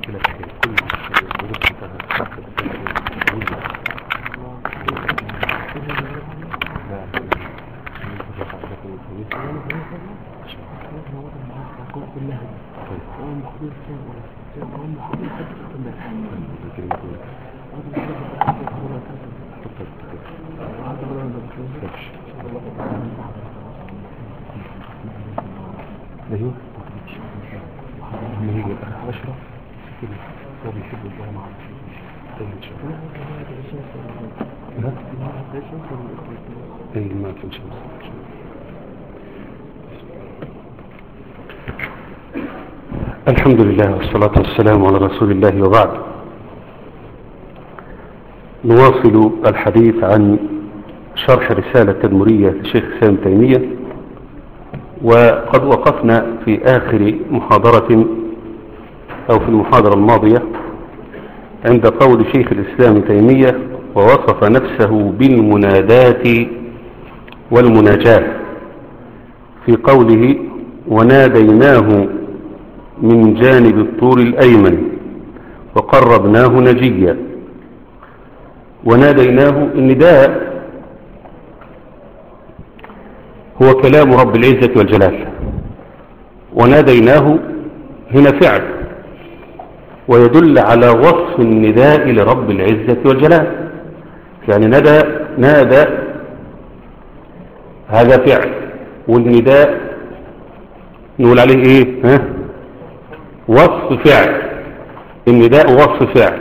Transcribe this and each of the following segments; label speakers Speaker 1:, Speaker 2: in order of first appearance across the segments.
Speaker 1: مشكلة في كل الظروف انتهت ايوه اللي هي عشرة هو بيحب الله مع لا اي ما في شمس الحمد لله والصلاة والسلام على رسول الله وبعد نواصل الحديث عن شرح رسالة تدمرية لشيخ سام تيمية وقد وقفنا في آخر محاضرة أو في المحاضرة الماضية عند قول شيخ الإسلام تيمية ووصف نفسه بالمنادات والمناجاة في قوله وناديناه من جانب الطور الأيمن وقربناه نجيا وناديناه النداء هو كلام رب العزة والجلال وناديناه هنا فعل ويدل على وصف النداء لرب العزة والجلال يعني ندى نادى هذا فعل والنداء نقول عليه ايه ها وصف فعل النداء وصف فعل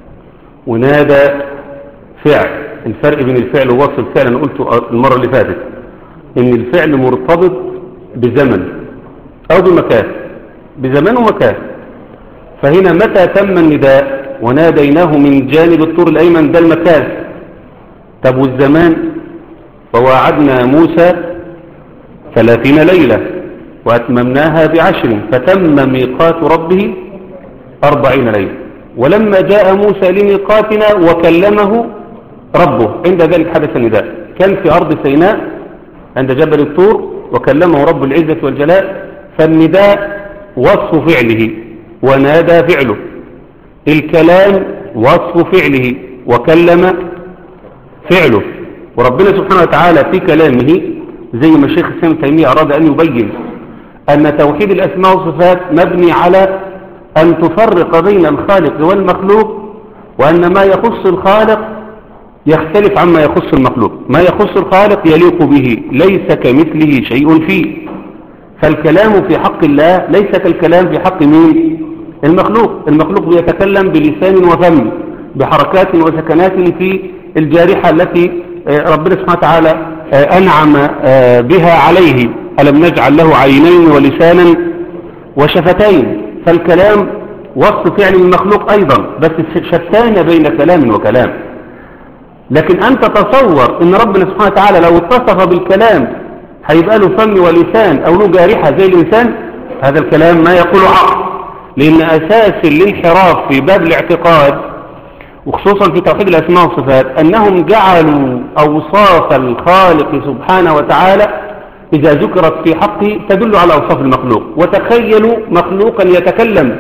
Speaker 1: ونادى فعل الفرق بين الفعل ووصف الفعل انا قلته المرة اللي فاتت ان الفعل مرتبط بزمن او بمكان بزمان ومكان فهنا متى تم النداء وناديناه من جانب الطور الايمن ده المكان طب والزمان وواعدنا موسى ثلاثين ليلة وأتممناها بعشر فتم ميقات ربه أربعين ليلة ولما جاء موسى لميقاتنا وكلمه ربه عند ذلك حدث النداء كان في أرض سيناء عند جبل الطور وكلمه رب العزة والجلال فالنداء وصف فعله ونادى فعله الكلام وصف فعله وكلم فعله وربنا سبحانه وتعالى في كلامه زي ما الشيخ السلام تيمية أراد أن يبين أن توحيد الأسماء والصفات مبني على أن تفرق بين الخالق والمخلوق وأن ما يخص الخالق يختلف عما يخص المخلوق ما يخص الخالق يليق به ليس كمثله شيء فيه فالكلام في حق الله ليس كالكلام في حق مين المخلوق المخلوق بيتكلم بلسان وفم بحركات وسكنات في الجارحة التي ربنا سبحانه وتعالى أنعم بها عليه ألم نجعل له عينين ولسانا وشفتين فالكلام وصف فعل المخلوق أيضا بس شتان بين كلام وكلام لكن أنت تصور أن ربنا سبحانه وتعالى لو اتصف بالكلام هيبقى له فم ولسان أو له جارحة زي الإنسان هذا الكلام ما يقول عقل لأن أساس الانحراف في باب الاعتقاد وخصوصا في توحيد الأسماء والصفات أنهم جعلوا أوصاف الخالق سبحانه وتعالى إذا ذكرت في حقه تدل على أوصاف المخلوق وتخيلوا مخلوقا يتكلم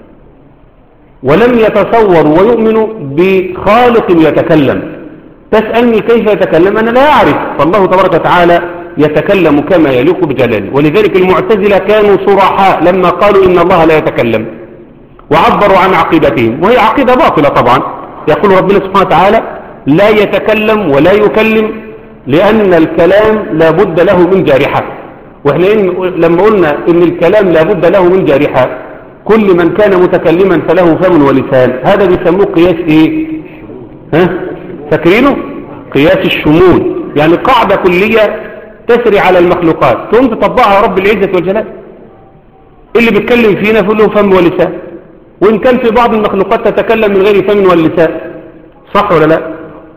Speaker 1: ولم يتصوروا ويؤمنوا بخالق يتكلم تسألني كيف يتكلم أنا لا أعرف فالله تبارك وتعالى يتكلم كما يليق بجلاله ولذلك المعتزلة كانوا صرحاء لما قالوا إن الله لا يتكلم وعبروا عن عقيدتهم وهي عقيدة باطلة طبعا يقول ربنا سبحانه وتعالى لا يتكلم ولا يكلم لأن الكلام لا بد له من جارحة وإحنا إن لما قلنا إن الكلام لا بد له من جارحة كل من كان متكلما فله فم ولسان هذا بيسموه قياس إيه ها فاكرينه قياس الشمول يعني قاعدة كلية تسري على المخلوقات ثم تطبقها رب العزة والجلال اللي بيتكلم فينا فله فم ولسان وإن كان في بعض المخلوقات تتكلم من غير فم واللسان صح ولا لا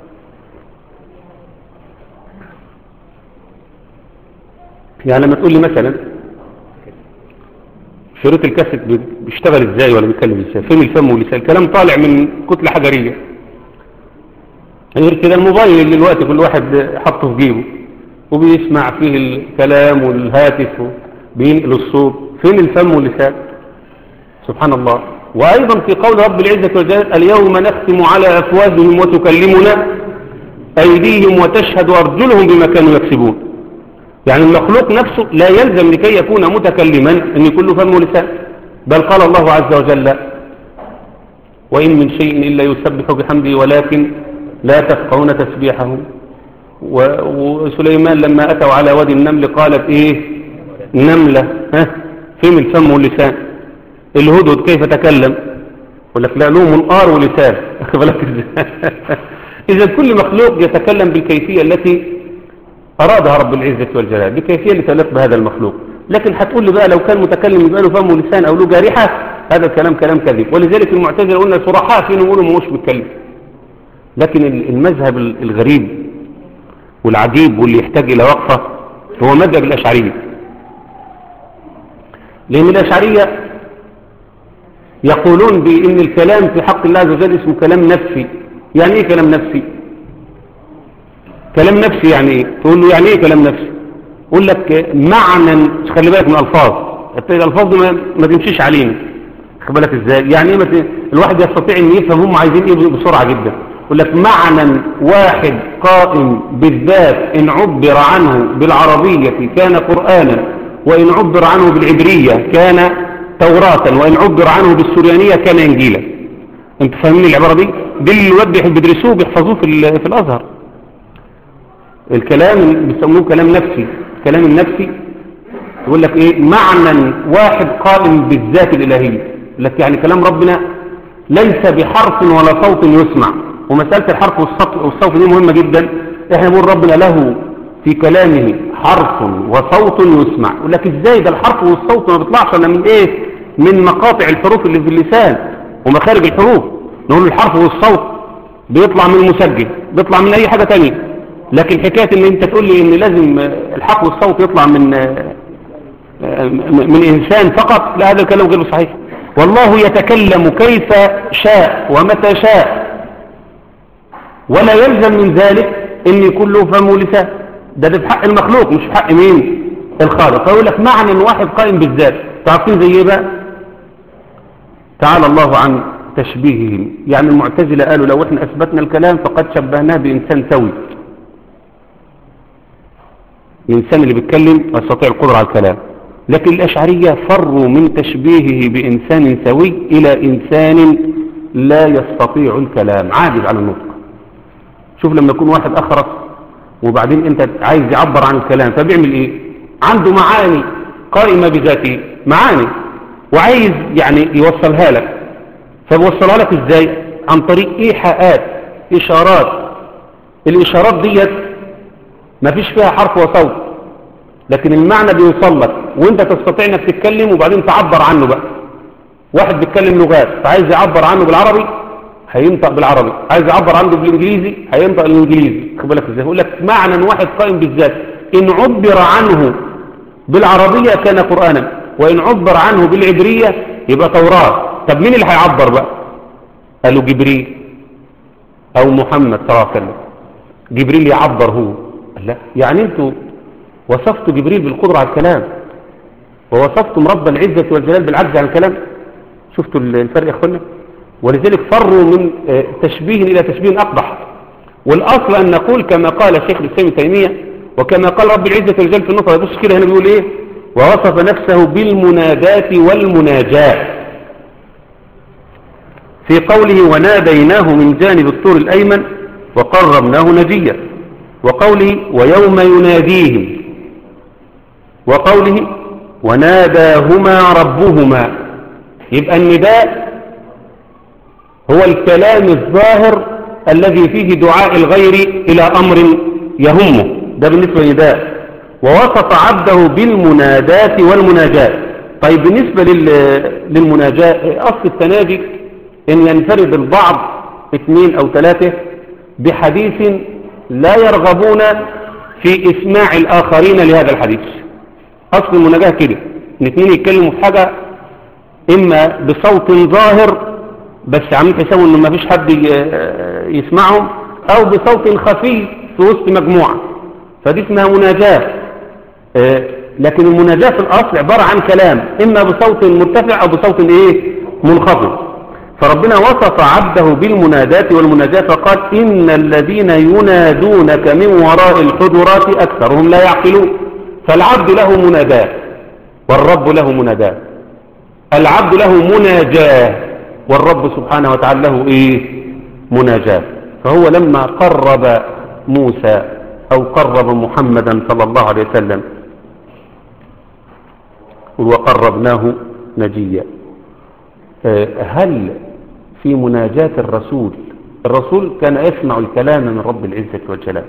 Speaker 1: يعني لما تقول لي مثلا شريط الكاسيت بيشتغل ازاي ولا بيتكلم ازاي فين الفم واللسان الكلام طالع من كتلة حجرية غير كده الموبايل اللي دلوقتي كل واحد حطه في جيبه وبيسمع فيه الكلام والهاتف بينقل الصوت فين الفم واللسان سبحان الله وأيضا في قول رب العزة والجلال اليوم نختم على أفواههم وتكلمنا أيديهم وتشهد أرجلهم بما كانوا يكسبون يعني المخلوق نفسه لا يلزم لكي يكون متكلما أن يكون له فم ولسان بل قال الله عز وجل وإن من شيء إلا يسبح بحمده ولكن لا تفقهون تسبيحهم وسليمان لما أتوا على وادي النمل قالت إيه نملة ها فين الفم واللسان الهدهد كيف تكلم يقول لك لا له منقار ولسان بالك إذا كل مخلوق يتكلم بالكيفية التي أرادها رب العزة والجلال بكيفية اللي تليق بهذا المخلوق لكن هتقول لي بقى لو كان متكلم يبقى له فم ولسان أو له جارحة هذا الكلام كلام كذب ولذلك المعتزله قلنا صرحاء فيهم يقولوا مش بيتكلم لكن المذهب الغريب والعجيب واللي يحتاج إلى وقفة هو مذهب الأشعرية لأن الأشعرية يقولون بأن الكلام في حق الله عز وجل اسمه كلام نفسي يعني إيه كلام نفسي كلام نفسي يعني إيه تقول له يعني إيه كلام نفسي يقول لك معنى خلي بالك من الألفاظ الألفاظ دي ما تمشيش علينا خلي بالك إزاي يعني إيه مثلا الواحد يستطيع أن يفهم هم عايزين إيه بسرعة جدا يقول لك معنى واحد قائم بالذات إن عبر عنه بالعربية كان قرآنا وإن عبر عنه بالعبرية كان توراة وإن عبر عنه بالسريانية كان إنجيلا انت فاهمين العبارة دي دي اللي الواد بيدرسوه بيحفظوه في, في الأزهر الكلام بيسموه كلام نفسي الكلام النفسي يقول لك ايه معنى واحد قائم بالذات الإلهية يقول لك يعني كلام ربنا ليس بحرف ولا صوت يسمع ومسألة الحرف والصوت دي مهمة جدا احنا بنقول ربنا له في كلامه حرف وصوت يسمع يقول لك ازاي ده الحرف والصوت ما بيطلعش الا من ايه من مقاطع الحروف اللي في اللسان ومخارج الحروف نقول الحرف والصوت بيطلع من المسجل بيطلع من اي حاجة تانية لكن حكاية ان انت تقول لي ان لازم الحرف والصوت يطلع من من انسان فقط لا هذا الكلام غير صحيح والله يتكلم كيف شاء ومتى شاء ولا يلزم من ذلك ان يكون له فم ولسان ده ده بحق المخلوق مش بحق مين الخالق فيقول لك معنى ان واحد قائم بالذات تعرفين زي ايه بقى تعالى الله عن تشبيههم يعني المعتزلة قالوا لو احنا اثبتنا الكلام فقد شبهناه بانسان سوي الانسان اللي بيتكلم يستطيع القدرة على الكلام لكن الاشعرية فروا من تشبيهه بانسان سوي الى انسان لا يستطيع الكلام عاجز عن النطق شوف لما يكون واحد اخرس وبعدين انت عايز يعبر عن الكلام فبيعمل ايه عنده معاني قائمة بذاته معاني وعايز يعني يوصلها لك فبوصلها لك ازاي عن طريق ايحاءات اشارات الاشارات ديت ما فيش فيها حرف وصوت لكن المعنى بيوصل لك وانت تستطيع انك تتكلم وبعدين تعبر عنه بقى واحد بيتكلم لغات فعايز يعبر عنه بالعربي هينطق بالعربي عايز يعبر عنه بالانجليزي هينطق الانجليزي خد بالك ازاي يقول لك معنى واحد قائم بالذات ان عبر عنه بالعربية كان قرآنا وان عبر عنه بالعبرية يبقى توراة طب مين اللي هيعبر بقى قالوا جبريل او محمد صلى الله عليه وسلم جبريل يعبر هو لا يعني انتوا وصفتوا جبريل بالقدرة على الكلام ووصفتم رب العزة والجلال بالعجز عن الكلام شفتوا الفرق يا اخوانا ولذلك فروا من تشبيه إلى تشبيه أقبح والأصل أن نقول كما قال الشيخ الإسلام تيمية وكما قال رب العزة والجل في النصر بص كده هنا بيقول إيه ووصف نفسه بالمنادات والمناجاة في قوله وناديناه من جانب الطور الأيمن وقربناه نجيا وقوله ويوم يناديهم وقوله وناداهما ربهما يبقى النداء هو الكلام الظاهر الذي فيه دعاء الغير إلى أمر يهمه ده بالنسبة للنداء ووصف عبده بالمنادات والمناجات طيب بالنسبة للمناجاة أصل التناجي إن ينفرد البعض اثنين أو ثلاثة بحديث لا يرغبون في إسماع الآخرين لهذا الحديث أصل المناجاة كده ان اثنين يتكلموا في حاجة إما بصوت ظاهر بس عاملين حسابه انه ما فيش حد يسمعهم او بصوت خفي في وسط مجموعة فدي اسمها مناجاة لكن المناجاة في الاصل عبارة عن كلام اما بصوت مرتفع او بصوت ايه منخفض فربنا وصف عبده بالمنادات والمناجاة فقال إن الذين ينادونك من وراء الحجرات أكثرهم لا يعقلون فالعبد له منادات والرب له منادات العبد له مناجاة والرب سبحانه وتعالى له إيه مناجاة فهو لما قرب موسى أو قرب محمدا صلى الله عليه وسلم وقربناه نجيا هل في مناجاة الرسول الرسول كان يسمع الكلام من رب العزة والجلال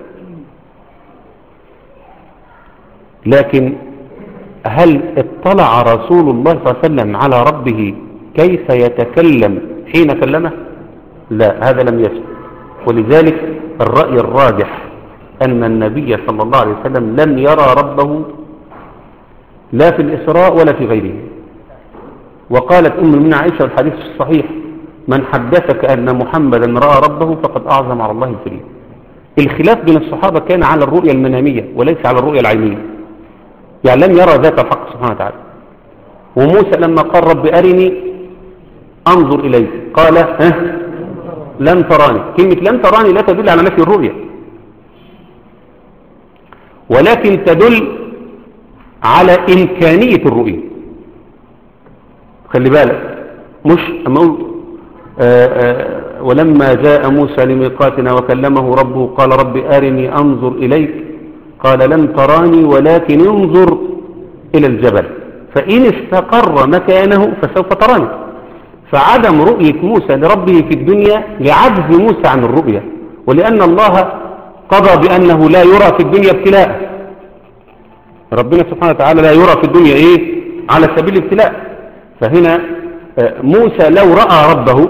Speaker 1: لكن هل اطلع رسول الله صلى الله عليه وسلم على ربه كيف يتكلم حين كلمه لا هذا لم يسمع ولذلك الرأي الراجح أن النبي صلى الله عليه وسلم لم يرى ربه لا في الإسراء ولا في غيره وقالت أم المؤمنين عائشة الحديث الصحيح من حدثك أن محمدا رأى ربه فقد أعظم على الله الكريم الخلاف بين الصحابة كان على الرؤية المنامية وليس على الرؤية العينية يعني لم يرى ذات الحق سبحانه وتعالى وموسى لما قال رب أرني أنظر إليك قال ها لن تراني كلمة لن تراني لا تدل على نفي الرؤية ولكن تدل على إمكانية الرؤية خلي بالك مش أما أقول آآ آآ ولما جاء موسى لميقاتنا وكلمه ربه قال رب أرني أنظر إليك قال لن تراني ولكن انظر إلى الجبل فإن استقر مكانه فسوف تراني فعدم رؤية موسى لربه في الدنيا لعجز موسى عن الرؤية ولأن الله قضى بأنه لا يرى في الدنيا ابتلاء ربنا سبحانه وتعالى لا يرى في الدنيا إيه على سبيل الابتلاء فهنا موسى لو رأى ربه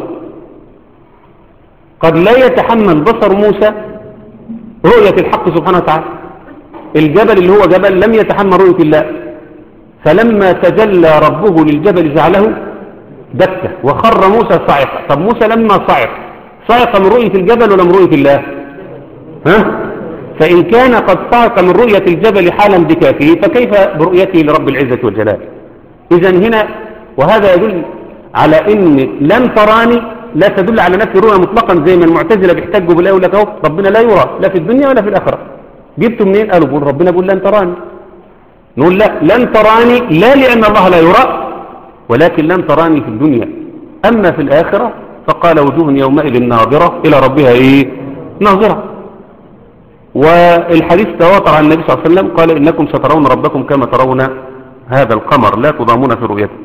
Speaker 1: قد لا يتحمل بصر موسى رؤية الحق سبحانه وتعالى الجبل اللي هو جبل لم يتحمل رؤية الله فلما تجلى ربه للجبل جعله دكة وخر موسى صاعقا طب موسى لما صعق صعق من رؤية الجبل ولا من رؤية الله ها فإن كان قد صعق من رؤية الجبل حالا بكافه فكيف برؤيته لرب العزة والجلال إذا هنا وهذا يدل على ان لن تراني لا تدل على نفي الرؤيا مطلقا زي ما المعتزله بيحتجوا بالايه يقول لك اهو ربنا لا يرى لا في الدنيا ولا في الاخره جبتوا منين قالوا بقول ربنا بيقول لن تراني نقول لا لن تراني لا لان الله لا يرى ولكن لن تراني في الدنيا اما في الاخره فقال وجوه يومئذ ناظره الى ربها ايه ناظره والحديث تواتر عن النبي صلى الله عليه وسلم قال انكم سترون ربكم كما ترون هذا القمر لا تضامون في رؤيته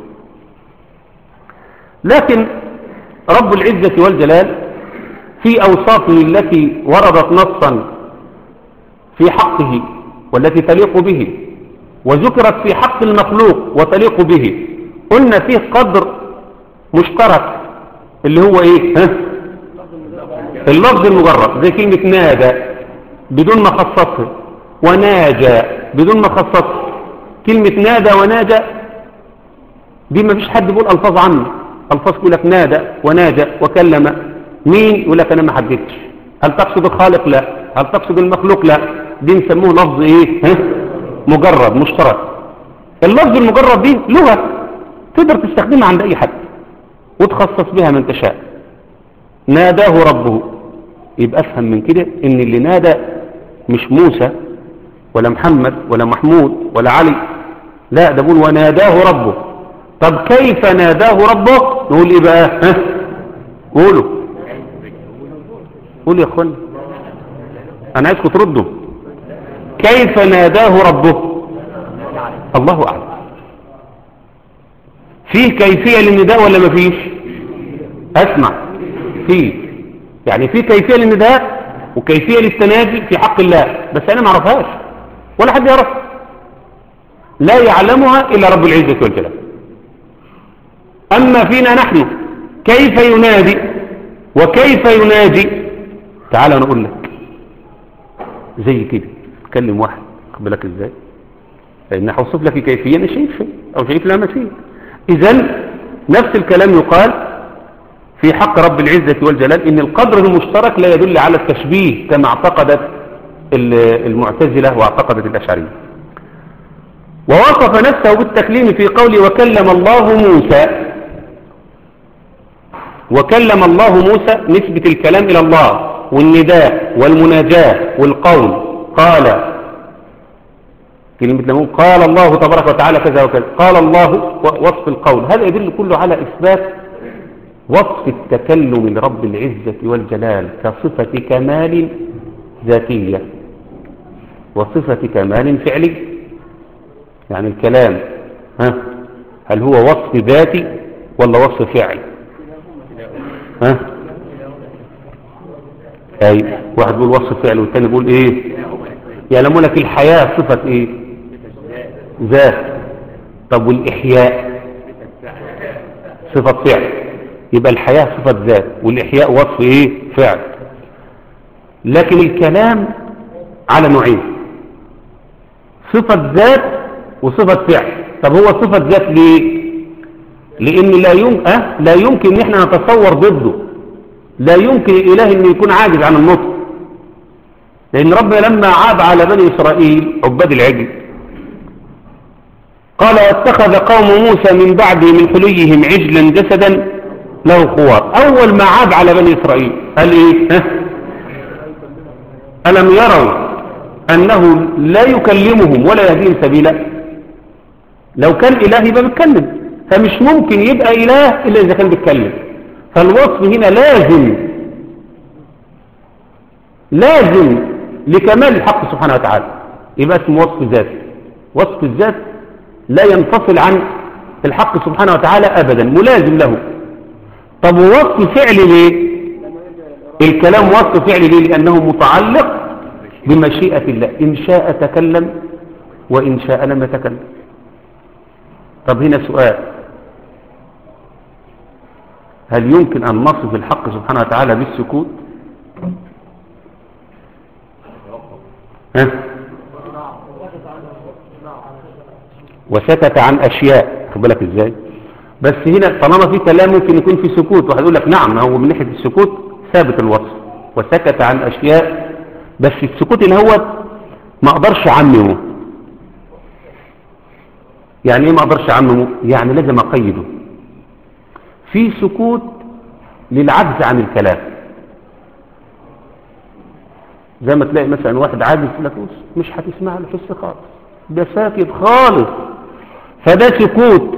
Speaker 1: لكن رب العزة والجلال في أوصافه التي وردت نصا في حقه والتي تليق به وذكرت في حق المخلوق وتليق به قلنا فيه قدر مشترك اللي هو ايه ها؟ اللفظ المجرد زي كلمة نادى بدون ما خصصه وناجى بدون ما خصصه كلمة نادى وناجى دي ما فيش حد بيقول ألفاظ عنه ألفاظ يقول لك نادى وناجى وكلم مين يقول لك أنا ما حددتش هل تقصد الخالق لا هل تقصد المخلوق لا دي نسموه لفظ إيه ها؟ مجرد مشترك اللفظ المجرد دي لغة تقدر تستخدمها عند أي حد وتخصص بها من تشاء ناداه ربه يبقى افهم من كده ان اللي نادى مش موسى ولا محمد ولا محمود ولا علي لا ده بقول وناداه ربه طب كيف ناداه ربه نقول ايه بقى ها قولوا قولوا يا اخوان انا عايزكم تردوا كيف ناداه ربه الله اعلم فيه كيفية للنداء ولا ما فيش اسمع فيه يعني في كيفية للنداء وكيفية للتناجي في حق الله بس انا ما اعرفهاش ولا حد يعرف لا يعلمها الا رب العزة والجلال اما فينا نحن كيف ينادي وكيف يناجي تعال انا اقول لك زي كده تكلم واحد اقبلك ازاي لان هوصف لك كيفية انا شايف شيء او شايف لا ما فيه اذا نفس الكلام يقال في حق رب العزة والجلال ان القدر المشترك لا يدل على التشبيه كما اعتقدت المعتزلة واعتقدت الاشعرية ووصف نفسه بالتكليم في قوله وكلم الله موسى وكلم الله موسى نسبة الكلام إلى الله والنداء والمناجاة والقول قال كلمة لمون قال الله تبارك وتعالى كذا وكذا قال الله وصف القول هذا يدل كله على إثبات وصف التكلم لرب العزة والجلال كصفة كمال ذاتية وصفة كمال فعلي يعني الكلام ها هل هو وصف ذاتي ولا وصف فعل ها اي واحد بيقول وصف فعل والتاني بيقول ايه يعلمون لك الحياة صفة ايه ذات طب والإحياء صفة فعل يبقى الحياة صفة ذات والإحياء وصف ايه فعل لكن الكلام على نوعين صفة ذات وصفة فعل طب هو صفة ذات ليه لان لا يمكن أه؟ لا يمكن ان احنا نتصور ضده لا يمكن الاله ان يكون عاجز عن النطق لان ربنا لما عاب على بني اسرائيل عباد العجل قال واتخذ قوم موسى من بعد من حليهم عجلا جسدا له خوار اول ما عاب على بني اسرائيل قال ايه ها الم يروا انه لا يكلمهم ولا يهديهم سبيلا لو كان اله يبقى بيتكلم فمش ممكن يبقى اله الا اذا كان بيتكلم فالوصف هنا لازم لازم لكمال الحق سبحانه وتعالى يبقى اسمه وصف ذات وصف الذات لا ينفصل عن الحق سبحانه وتعالى ابدا ملازم له طب وصف فعل ليه الكلام وصف فعل ليه لانه متعلق بمشيئة الله إن شاء تكلم وإن شاء لم يتكلم طب هنا سؤال هل يمكن أن نصف الحق سبحانه وتعالى بالسكوت ها؟ وسكت عن أشياء خد بالك إزاي بس هنا طالما في كلام ممكن يكون في سكوت واحد يقول لك نعم هو من ناحية السكوت ثابت الوصف وسكت عن أشياء بس السكوت اللي هو ما اقدرش اعممه يعني ايه ما اقدرش اعممه يعني لازم اقيده في سكوت للعجز عن الكلام زي ما تلاقي مثلا واحد عاجز لك مش هتسمع له حس خالص ده ساكت خالص فده سكوت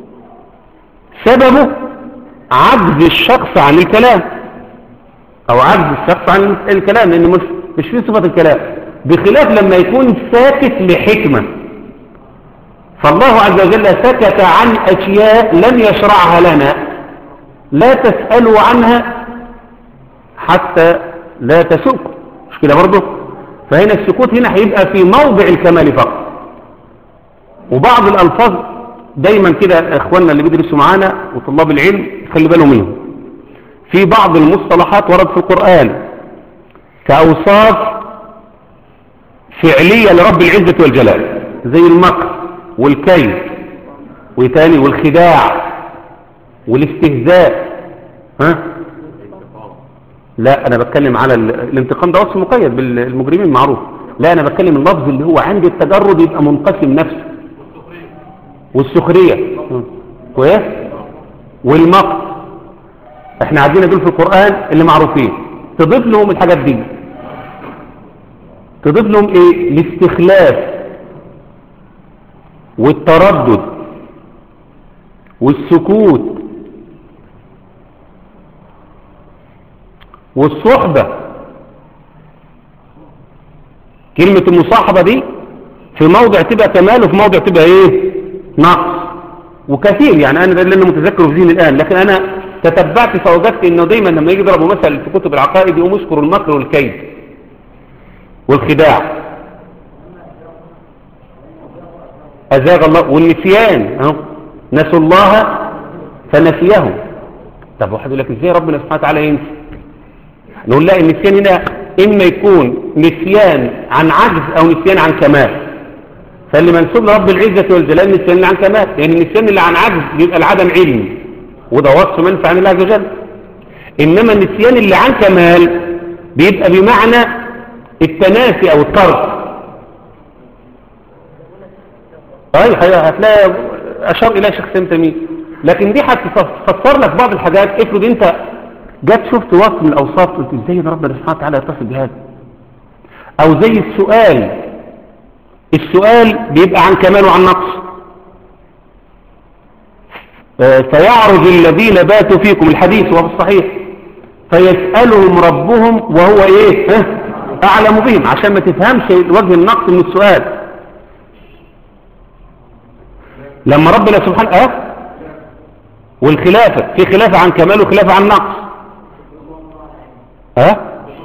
Speaker 1: سببه عجز الشخص عن الكلام او عجز الشخص عن الكلام لان مش مش في صفة الكلام بخلاف لما يكون ساكت لحكمة فالله عز وجل سكت عن أشياء لم يشرعها لنا لا تسألوا عنها حتى لا تسؤكم مش كده برضه فهنا السكوت هنا هيبقى في موضع الكمال فقط وبعض الألفاظ دايما كده اخواننا اللي بيدرسوا معانا وطلاب العلم خلي بالهم منهم في بعض المصطلحات ورد في القرآن كأوصاف فعلية لرب العزة والجلال زي المكر والكيد وتاني والخداع والاستهزاء ها لا انا بتكلم على الانتقام ده وصف مقيد بالمجرمين معروف لا انا بتكلم اللفظ اللي هو عند التجرد يبقى منقسم نفسه والسخرية كويس والمقت احنا عندنا دول في القرآن اللي معروفين تضيف لهم الحاجات دي تضيف لهم ايه الاستخلاف والتردد والسكوت والصحبة كلمة المصاحبة دي في موضع تبقى كمال وفي موضع تبقى ايه نقص وكثير يعني انا ده اللي انا متذكره في ذهني الان لكن انا تتبعت فوجدت انه دايما لما يجي يضربوا مثل في كتب العقائد يقوم يذكر المكر والكيد والخداع ازاغ الله والنسيان اهو نسوا الله فنسيهم طب واحد يقول لك ازاي ربنا سبحانه وتعالى ينسي نقول لا النسيان هنا اما يكون نسيان عن عجز او نسيان عن كمال فاللي منسوب لرب العزة والجلال نسيان اللي عن كمال لان النسيان اللي عن عجز بيبقى العدم علمي وده وصف منفع عن الله عز وجل انما النسيان اللي عن كمال بيبقى بمعنى التناسي او الترك طيب هتلاقي اشار الى شيخ سام تميم لكن دي هتفسر لك بعض الحاجات افرض انت جت شفت وصف من الاوصاف قلت ازاي ان ربنا سبحانه وتعالى يتصل بهذا او زي السؤال السؤال بيبقى عن كمال وعن نقص آه، فيعرض الذين باتوا فيكم الحديث وهو الصحيح فيسألهم ربهم وهو ايه ها؟ اعلم بهم عشان ما تفهمش وجه النقص من السؤال لما ربنا سبحانه اه والخلافة في خلافة عن كمال وخلافة عن نقص اه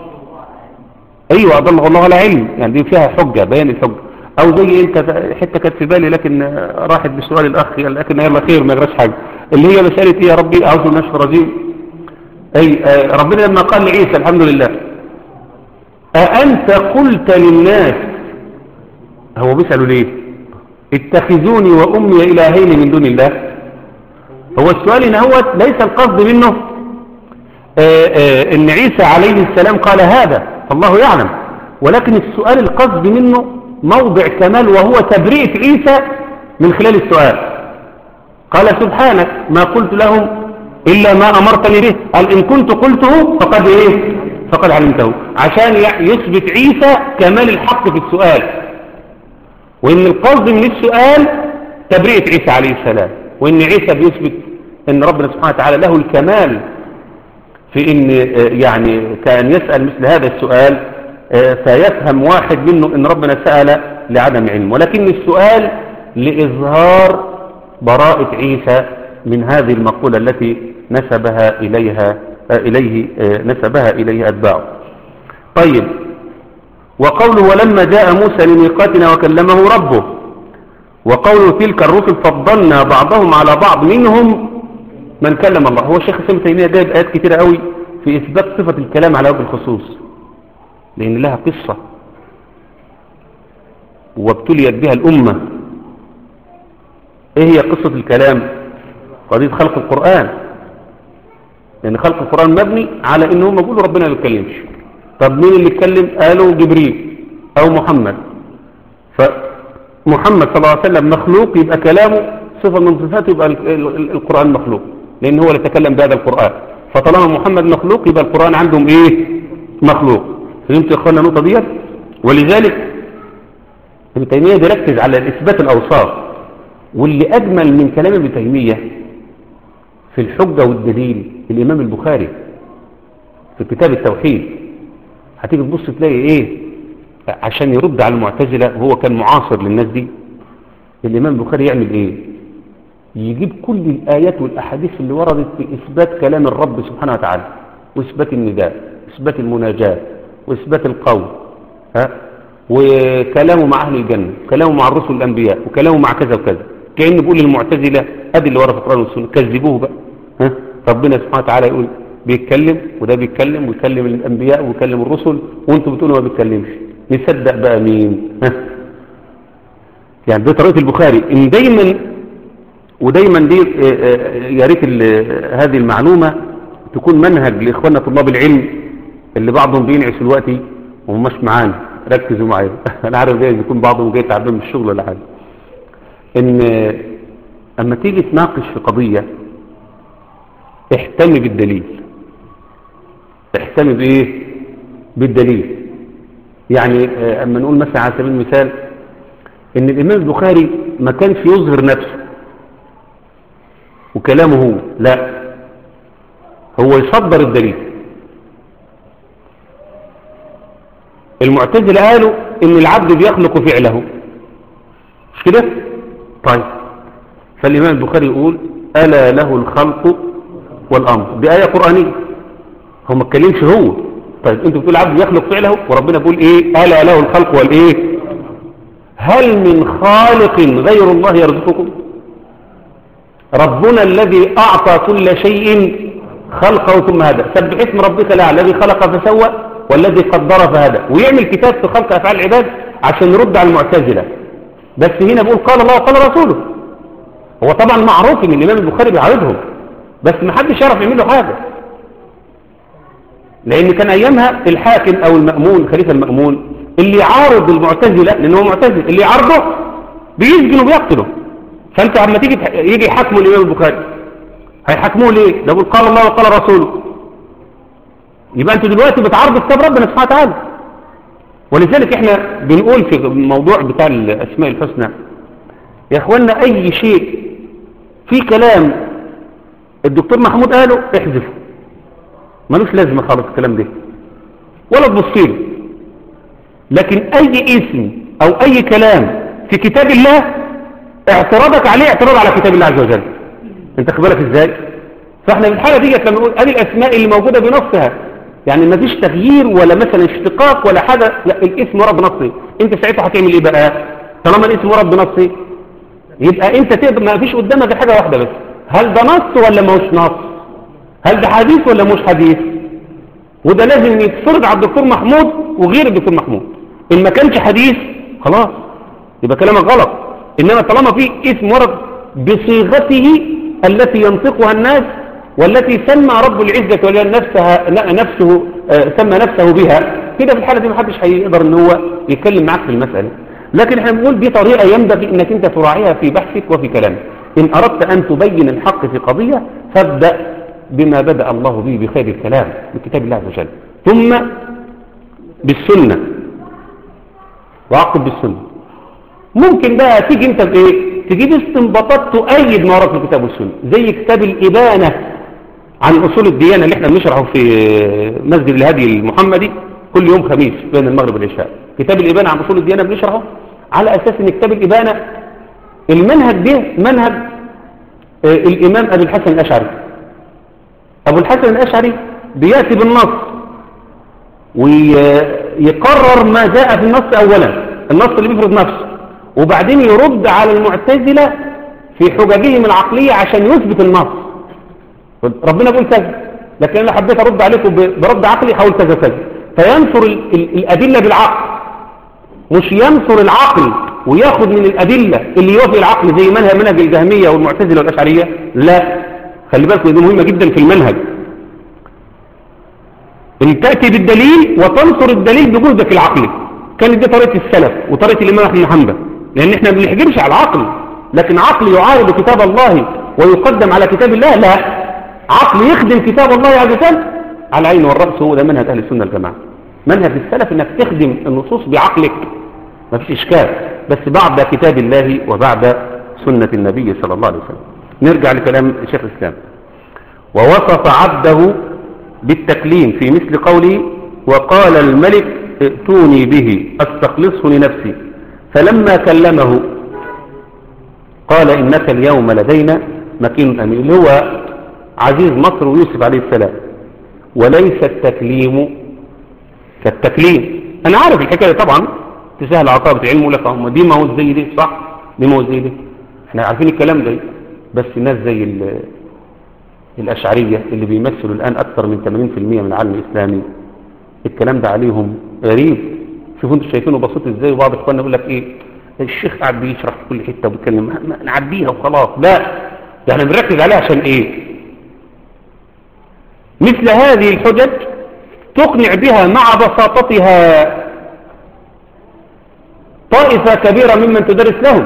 Speaker 1: ايوه اضل الله على علم يعني دي فيها حجة بيان الحجة او زي انت حتة كانت في بالي لكن راحت بسؤال الاخ لكن يلا خير ما يغرش حاجة اللي هي مسألة ايه يا ربي اعوذ بالله من الرجيم اي آه ربنا لما قال لعيسى الحمد لله أأنت قلت للناس هو بيسألوا ليه اتخذوني وأمي إلهين من دون الله هو السؤال إن هو ليس القصد منه آآ آآ إن عيسى عليه السلام قال هذا فالله يعلم ولكن السؤال القصد منه موضع كمال وهو تبرئة عيسى من خلال السؤال قال سبحانك ما قلت لهم إلا ما أمرتني به قال إن كنت قلته فقد إيه فقد علمته عشان يثبت عيسى كمال الحق في السؤال وإن القصد من السؤال تبرئة عيسى عليه السلام وإن عيسى بيثبت أن ربنا سبحانه وتعالى له الكمال في أن يعني كان يسأل مثل هذا السؤال فيفهم واحد منه أن ربنا سأل لعدم علم ولكن السؤال لإظهار براءة عيسى من هذه المقولة التي نسبها إليها إليه نسبها إليه أتباعه طيب وقوله ولما جاء موسى لميقاتنا وكلمه ربه وقوله تلك الرسل فضلنا بعضهم على بعض منهم من كلم الله هو الشيخ سيد تيمية جايب آيات كتيرة قوي في إثبات صفة الكلام على وجه الخصوص لأن لها قصة وابتليت بها الأمة إيه هي قصة الكلام قضية خلق القرآن لأن خلق القرآن مبني على إن هم بيقولوا ربنا ما بيتكلمش طب مين اللي اتكلم قالوا جبريل أو محمد فمحمد صلى الله عليه وسلم مخلوق يبقى كلامه صفة من صفاته يبقى القرآن مخلوق لأن هو اللي تكلم بهذا القرآن فطالما محمد مخلوق يبقى القرآن عندهم إيه مخلوق فهمت يا أخوانا النقطة ديت ولذلك ابن تيمية بيركز على إثبات الأوصاف واللي أجمل من كلام ابن تيمية في الحجة والدليل الإمام البخاري في كتاب التوحيد هتيجي تبص تلاقي إيه عشان يرد على المعتزلة وهو كان معاصر للناس دي الإمام البخاري يعمل إيه يجيب كل الآيات والأحاديث اللي وردت في إثبات كلام الرب سبحانه وتعالى وإثبات النداء إثبات المناجاة وإثبات القول ها وكلامه مع أهل الجنة وكلامه مع الرسل الأنبياء وكلامه مع كذا وكذا كأنه بيقول للمعتزلة أدي اللي ورا في القرآن والسنة كذبوه بقى ها ربنا سبحانه وتعالى يقول بيتكلم وده بيتكلم ويكلم الأنبياء ويكلم الرسل وانتم بتقولوا ما بيتكلمش نصدق بقى مين ها يعني ده طريقة البخاري ان دايما ودايما دي يا ريت هذه المعلومة تكون منهج لإخواننا طلاب العلم اللي بعضهم بينعس دلوقتي ومش معانا ركزوا معايا انا عارف جايز يكون بعضهم جاي تعبان من الشغل ولا حاجه ان اما تيجي تناقش في قضية احتمي بالدليل احتمي بايه بالدليل يعني اما نقول مثلا على سبيل المثال ان الامام البخاري ما كانش يظهر نفسه وكلامه هو لا هو يصدر الدليل المعتزله قالوا ان العبد بيخلق فعله مش كده طيب فالامام البخاري يقول الا له الخلق والامر دي ايه قرانيه هو ما اتكلمش هو طيب انتوا بتقول العبد يخلق فعله وربنا بيقول ايه الا له الخلق والايه هل من خالق غير الله يرزقكم ربنا الذي اعطى كل شيء خلقه ثم هدى سبح اسم ربك الاعلى الذي خلق فسوى والذي قدر فهدى ويعمل كتاب في خلق افعال العباد عشان يرد على المعتزله بس هنا بيقول قال الله وقال رسوله هو طبعا معروف ان الامام البخاري بيعارضهم بس ما حدش يعرف يعمل له حاجه لان كان ايامها الحاكم او المامون الخليفه المامون اللي يعارض المعتزله لان هو معتزل اللي يعارضه بيسجن وبيقتله فانت عما تيجي يجي يحاكموا الامام البخاري هيحكموه ليه ده يقول قال الله وقال رسوله يبقى انتوا دلوقتي بتعرضوا كتاب ربنا سبحانه وتعالى ولذلك احنا بنقول في الموضوع بتاع الاسماء الحسنى يا اخوانا اي شيء في كلام الدكتور محمود قاله احذفه ملوش لازمه خالص الكلام ده ولا تبصيله لكن اي اسم او اي كلام في كتاب الله اعتراضك عليه اعتراض على كتاب الله عز وجل انت خبرك ازاي فاحنا في الحالة دي لما نقول ادي الاسماء اللي موجودة بنفسها يعني ما فيش تغيير ولا مثلا اشتقاق ولا حاجة لا الاسم ورد بنصه انت ساعتها هتعمل ايه بقى طالما الاسم ورد بنصه يبقى انت تقدر ما فيش قدامك غير حاجة واحدة بس هل ده نص ولا مش نص هل ده حديث ولا مش حديث وده لازم يتفرض على الدكتور محمود وغير الدكتور محمود ان ما كانش حديث خلاص يبقى كلامك غلط انما طالما في اسم ورد بصيغته التي ينطقها الناس والتي سمى رب العزة والجلال نفسها نفسه آه، سمى نفسه بها كده في الحالة دي محدش هيقدر ان هو يتكلم معاك في المسألة لكن احنا بنقول دي طريقة ينبغي انك انت تراعيها في بحثك وفي كلامك ان اردت ان تبين الحق في قضية فابدأ بما بدأ الله به بخير الكلام بكتاب الله عز وجل ثم بالسنة وعقب بالسنة ممكن بقى تيجي انت بايه تجيب استنباطات تؤيد ما ورد في الكتاب والسنة زي كتاب الإبانة عن أصول الديانة اللي احنا بنشرحه في مسجد الهادي المحمدي كل يوم خميس بين المغرب والعشاء كتاب الإبانة عن أصول الديانة بنشرحه على أساس ان كتاب الإبانة المنهج ده منهج آه، الإمام أبو الحسن الأشعري أبو الحسن الأشعري بيأتي بالنص ويقرر ما جاء في النص أولا النص اللي بيفرض نفسه وبعدين يرد على المعتزلة في حججهم العقلية عشان يثبت النص ربنا بيقول كذا لكن انا حبيت ارد عليكم ب- برد عقلي حول كذا كذا فينصر ال- ال- الادله بالعقل مش ينصر العقل وياخد من الادله اللي يوافق العقل زي منهج منهج الجهميه والمعتزله والاشعريه لا خلي بالكم دي مهمه جدا في المنهج ان تاتي بالدليل وتنصر الدليل بجهدك العقلي كانت دي طريقه السلف وطريقه الامام احمد بن حنبل لان احنا ما بنحجرش على العقل لكن عقل يعارض كتاب الله ويقدم على كتاب الله لا عقل يخدم كتاب الله عز وجل على العين والرأس هو ده منهج أهل السنة الجماعة منهج السلف انك تخدم النصوص بعقلك ما فيش إشكال بس بعد كتاب الله وبعد سنة النبي صلى الله عليه وسلم نرجع لكلام شيخ الإسلام ووصف عبده بالتكليم في مثل قوله وقال الملك ائتوني به استخلصه لنفسي فلما كلمه قال إنك اليوم لدينا مكين أمين اللي هو عزيز مصر ويوسف عليه السلام وليس التكليم كالتكليم أنا عارف الحكاية طبعا تسهل عطابة علم لك هم دي ما هو زي دي صح دي ما هو زي دي احنا عارفين الكلام ده بس الناس زي ال- الأشعرية اللي بيمثلوا الآن أكثر من 80% من العالم الإسلامي الكلام ده عليهم غريب شوفوا انتوا شايفينه بسيط ازاي وبعض اخواننا يقول لك ايه الشيخ قاعد بيشرح في كل حته وبيتكلم ما- ما- نعديها وخلاص لا ده احنا بنركز عليها عشان ايه مثل هذه الحجج تقنع بها مع بساطتها طائفة كبيرة ممن تدرس لهم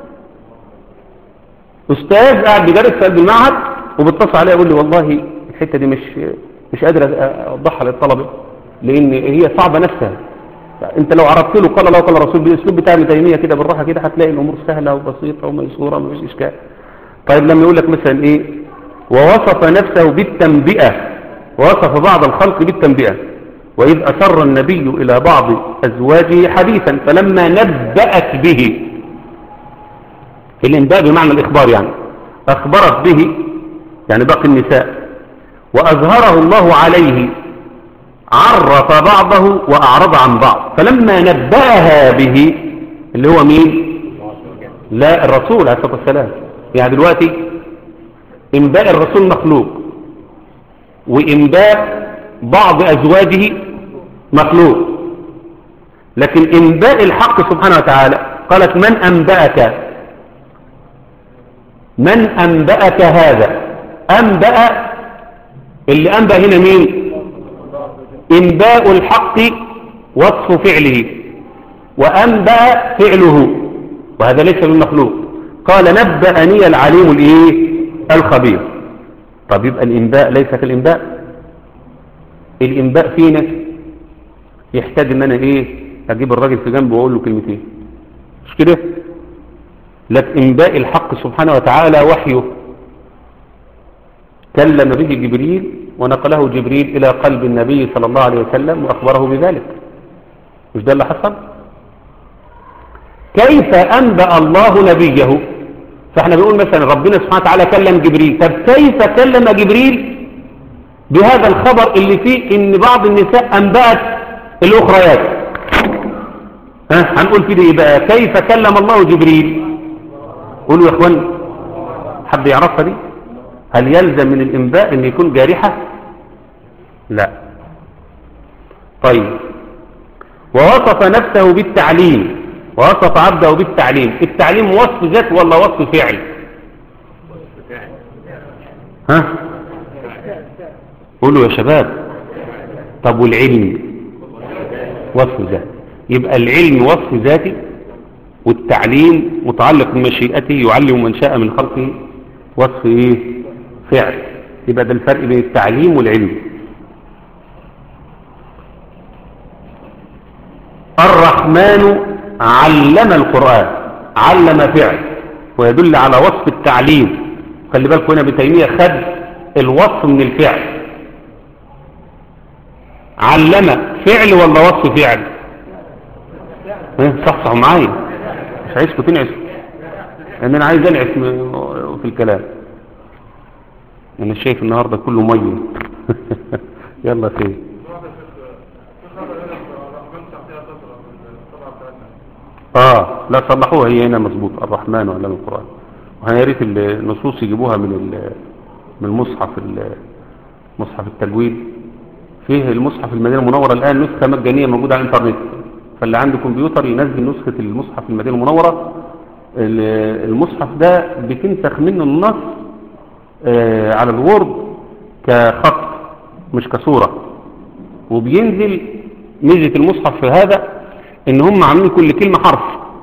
Speaker 1: أستاذ قاعد بيدرس في قلب المعهد وبتصل عليه يقول لي والله الحتة دي مش مش قادر أوضحها للطلبة لأن هي صعبة نفسها انت لو عرضت له قال الله وقال الرسول بالاسلوب بتاع ابن تيميه كده بالراحه كده هتلاقي الامور سهله وبسيطه وميسوره مفيش اشكال طيب لما يقول لك مثلا ايه ووصف نفسه بالتنبئه ووصف بعض الخلق بالتنبئه واذ اسر النبي الى بعض ازواجه حديثا فلما نبأت به الانباء بمعنى الاخبار يعني اخبرت به يعني باقي النساء واظهره الله عليه عرف بعضه وأعرض عن بعض فلما نبأها به اللي هو مين لا الرسول عليه الصلاة والسلام يعني دلوقتي إنباء الرسول مخلوق وإنباء بعض أزواجه مخلوق لكن إنباء الحق سبحانه وتعالى قالت من أنبأك من أنبأك هذا أنبأ اللي أنبأ هنا مين إنباء الحق وصف فعله وأنبأ فعله وهذا ليس بالمخلوق قال نبأني العليم الإيه الخبير طب يبقى الإنباء ليس كالإنباء الإنباء فينا يحتاج ان انا ايه اجيب الراجل في جنبه واقول له كلمتين مش كده لكن انباء الحق سبحانه وتعالى وحيه كلم به جبريل ونقله جبريل الى قلب النبي صلى الله عليه وسلم واخبره بذلك مش ده اللي حصل كيف انبأ الله نبيه فاحنا بنقول مثلا ربنا سبحانه وتعالى كلم جبريل طب كيف كلم جبريل بهذا الخبر اللي فيه ان بعض النساء انبأت الاخريات ها هنقول في ايه بقى كيف كلم الله جبريل قولوا يا اخوان حد يعرفها دي هل يلزم من الانباء ان يكون جارحة لا طيب ووصف نفسه بالتعليم ووصف عبده بالتعليم التعليم وصف ذات ولا وصف فعل ها قولوا يا شباب طب والعلم وصف ذاتي يبقى العلم وصف ذاتي والتعليم متعلق بمشيئته يعلم من شاء من خلقه وصف ايه فعل يبقى ده الفرق بين التعليم والعلم الرحمن علم القرآن علم فعل ويدل على وصف التعليم خلي بالكم هنا بتيمية خد الوصف من الفعل علم فعل ولا وصف فعل صح صح معايا مش عايزكم تنعسوا لان انا عايز انعس في الكلام انا شايف النهارده كله ميه يلا خير اه لا صلحوها هي هنا مظبوط الرحمن وعلم القران ويا ريت النصوص يجيبوها من من المصحف مصحف التجويد فيه المصحف المدينه المنوره الان نسخه مجانيه موجوده على الانترنت فاللي عنده كمبيوتر ينزل نسخه المصحف المدينه المنوره المصحف ده بتنسخ منه النص آه على الوورد كخط مش كصوره وبينزل ميزه المصحف في هذا ان هم عاملين كل كلمه حرف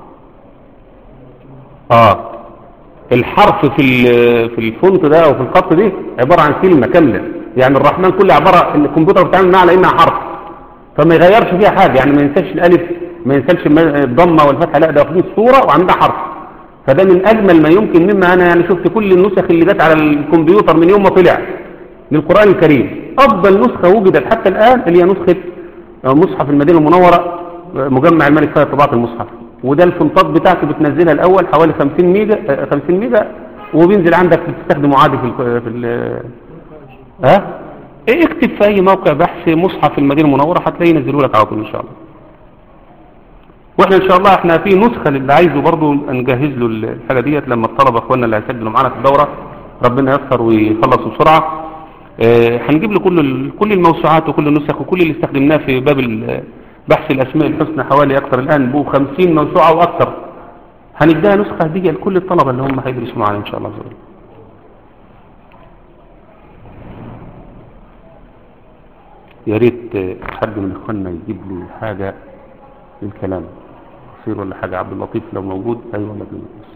Speaker 1: اه الحرف في في الفونت ده او في الخط دي عباره عن كلمه كامله يعني الرحمن كله عباره الكمبيوتر بتعمل معاه على انها حرف فما يغيرش فيها حاجه يعني ما ينساش الالف ما ينساش الضمه والفتحه لا ده واخدين الصوره وعندها حرف فده من اجمل ما يمكن مما انا يعني شفت كل النسخ اللي جت على الكمبيوتر من يوم ما طلع للقران الكريم افضل نسخه وجدت حتى الان اللي هي نسخه مصحف المدينه المنوره مجمع الملك فهد طباعه المصحف وده الفنطات بتاعته بتنزلها الاول حوالي 50 ميجا 50 ميجا وبينزل عندك بتستخدمه عادي في ال في ال ها إيه اكتب في اي موقع بحث مصحف المدينه المنوره هتلاقيه ينزلوا لك على طول ان شاء الله واحنا ان شاء الله احنا في نسخه للي عايزه برضه نجهز له الحاجه ديت لما الطلبه اخواننا اللي هيسجلوا معانا في الدوره ربنا ييسر ويخلصوا بسرعه اه هنجيب له كل كل الموسوعات وكل النسخ وكل اللي استخدمناه في باب بحث الاسماء الحسنى حوالي اكثر الان بو 50 موسوعه واكثر هنديها نسخه هديه لكل الطلبه اللي هم هيدرسوا معانا ان شاء الله عز وجل يا ريت حد من اخواننا يجيب لي حاجه للكلام قصير ولا حاجه عبد اللطيف لو موجود ايوه ولا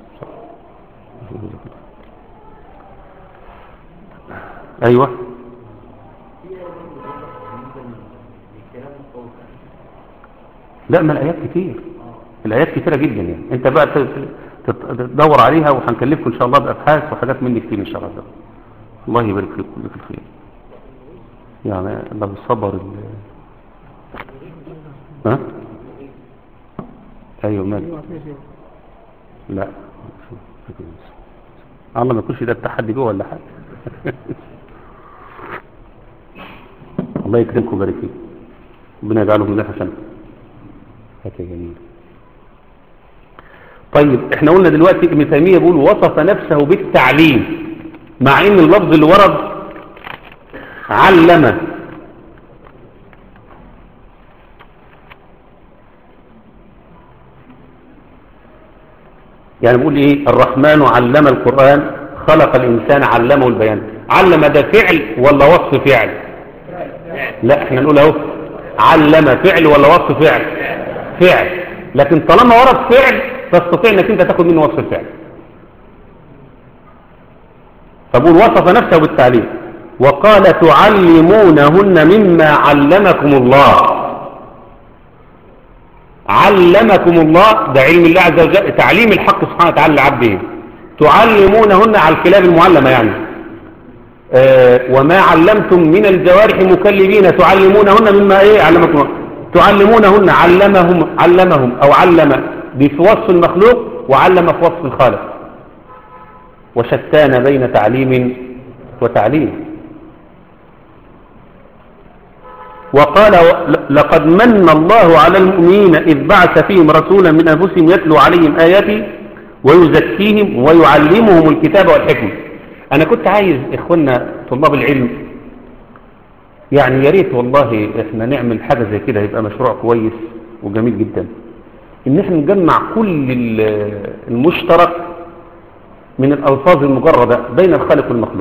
Speaker 1: ايوه لا ما الايات كتير الايات كتيره جدا يعني انت بقى تدور عليها وهنكلفكم ان شاء الله بابحاث وحاجات من دي كتير ان شاء الله الله يبارك فيك كل في الخير يعني الله بالصبر ال... ها ايوه مال لا الله ما يكونش ده التحدي جوه ولا حاجه الله يكرمكم ويبارك فيكم ربنا يجعله من حسنه حاجه جميله طيب احنا قلنا دلوقتي ابن تيميه بيقول وصف نفسه بالتعليم مع ان اللفظ اللي ورد علم يعني بيقول ايه الرحمن علم القرآن خلق الإنسان علمه البيان علم ده فعل ولا وصف فعل لا احنا نقول اهو علم فعل ولا وصف فعل فعل لكن طالما ورد فعل تستطيع انك انت تاخد منه وصف الفعل فبقول وصف نفسه بالتعليم وقال تعلمونهن مما علمكم الله علمكم الله ده علم الله عز وجل تعليم الحق سبحانه وتعالى لعبده تعلمونهن على الكلاب المعلمة يعني آه وما علمتم من الجوارح مكلبين تعلمونهن مما ايه علمكم الله تعلمونهن علمهم علمهم او علم في وصف المخلوق وعلم في وصف الخالق وشتان بين تعليم وتعليم وقال لقد من الله على المؤمنين إذ بعث فيهم رسولا من أنفسهم يتلو عليهم آياته ويزكيهم ويعلمهم الكتاب والحكمة أنا كنت عايز إخواننا طلاب العلم يعني يا ريت والله إحنا نعمل حاجة زي كده يبقى مشروع كويس وجميل جدا إن إحنا نجمع كل المشترك من الألفاظ المجردة بين الخالق والمخلوق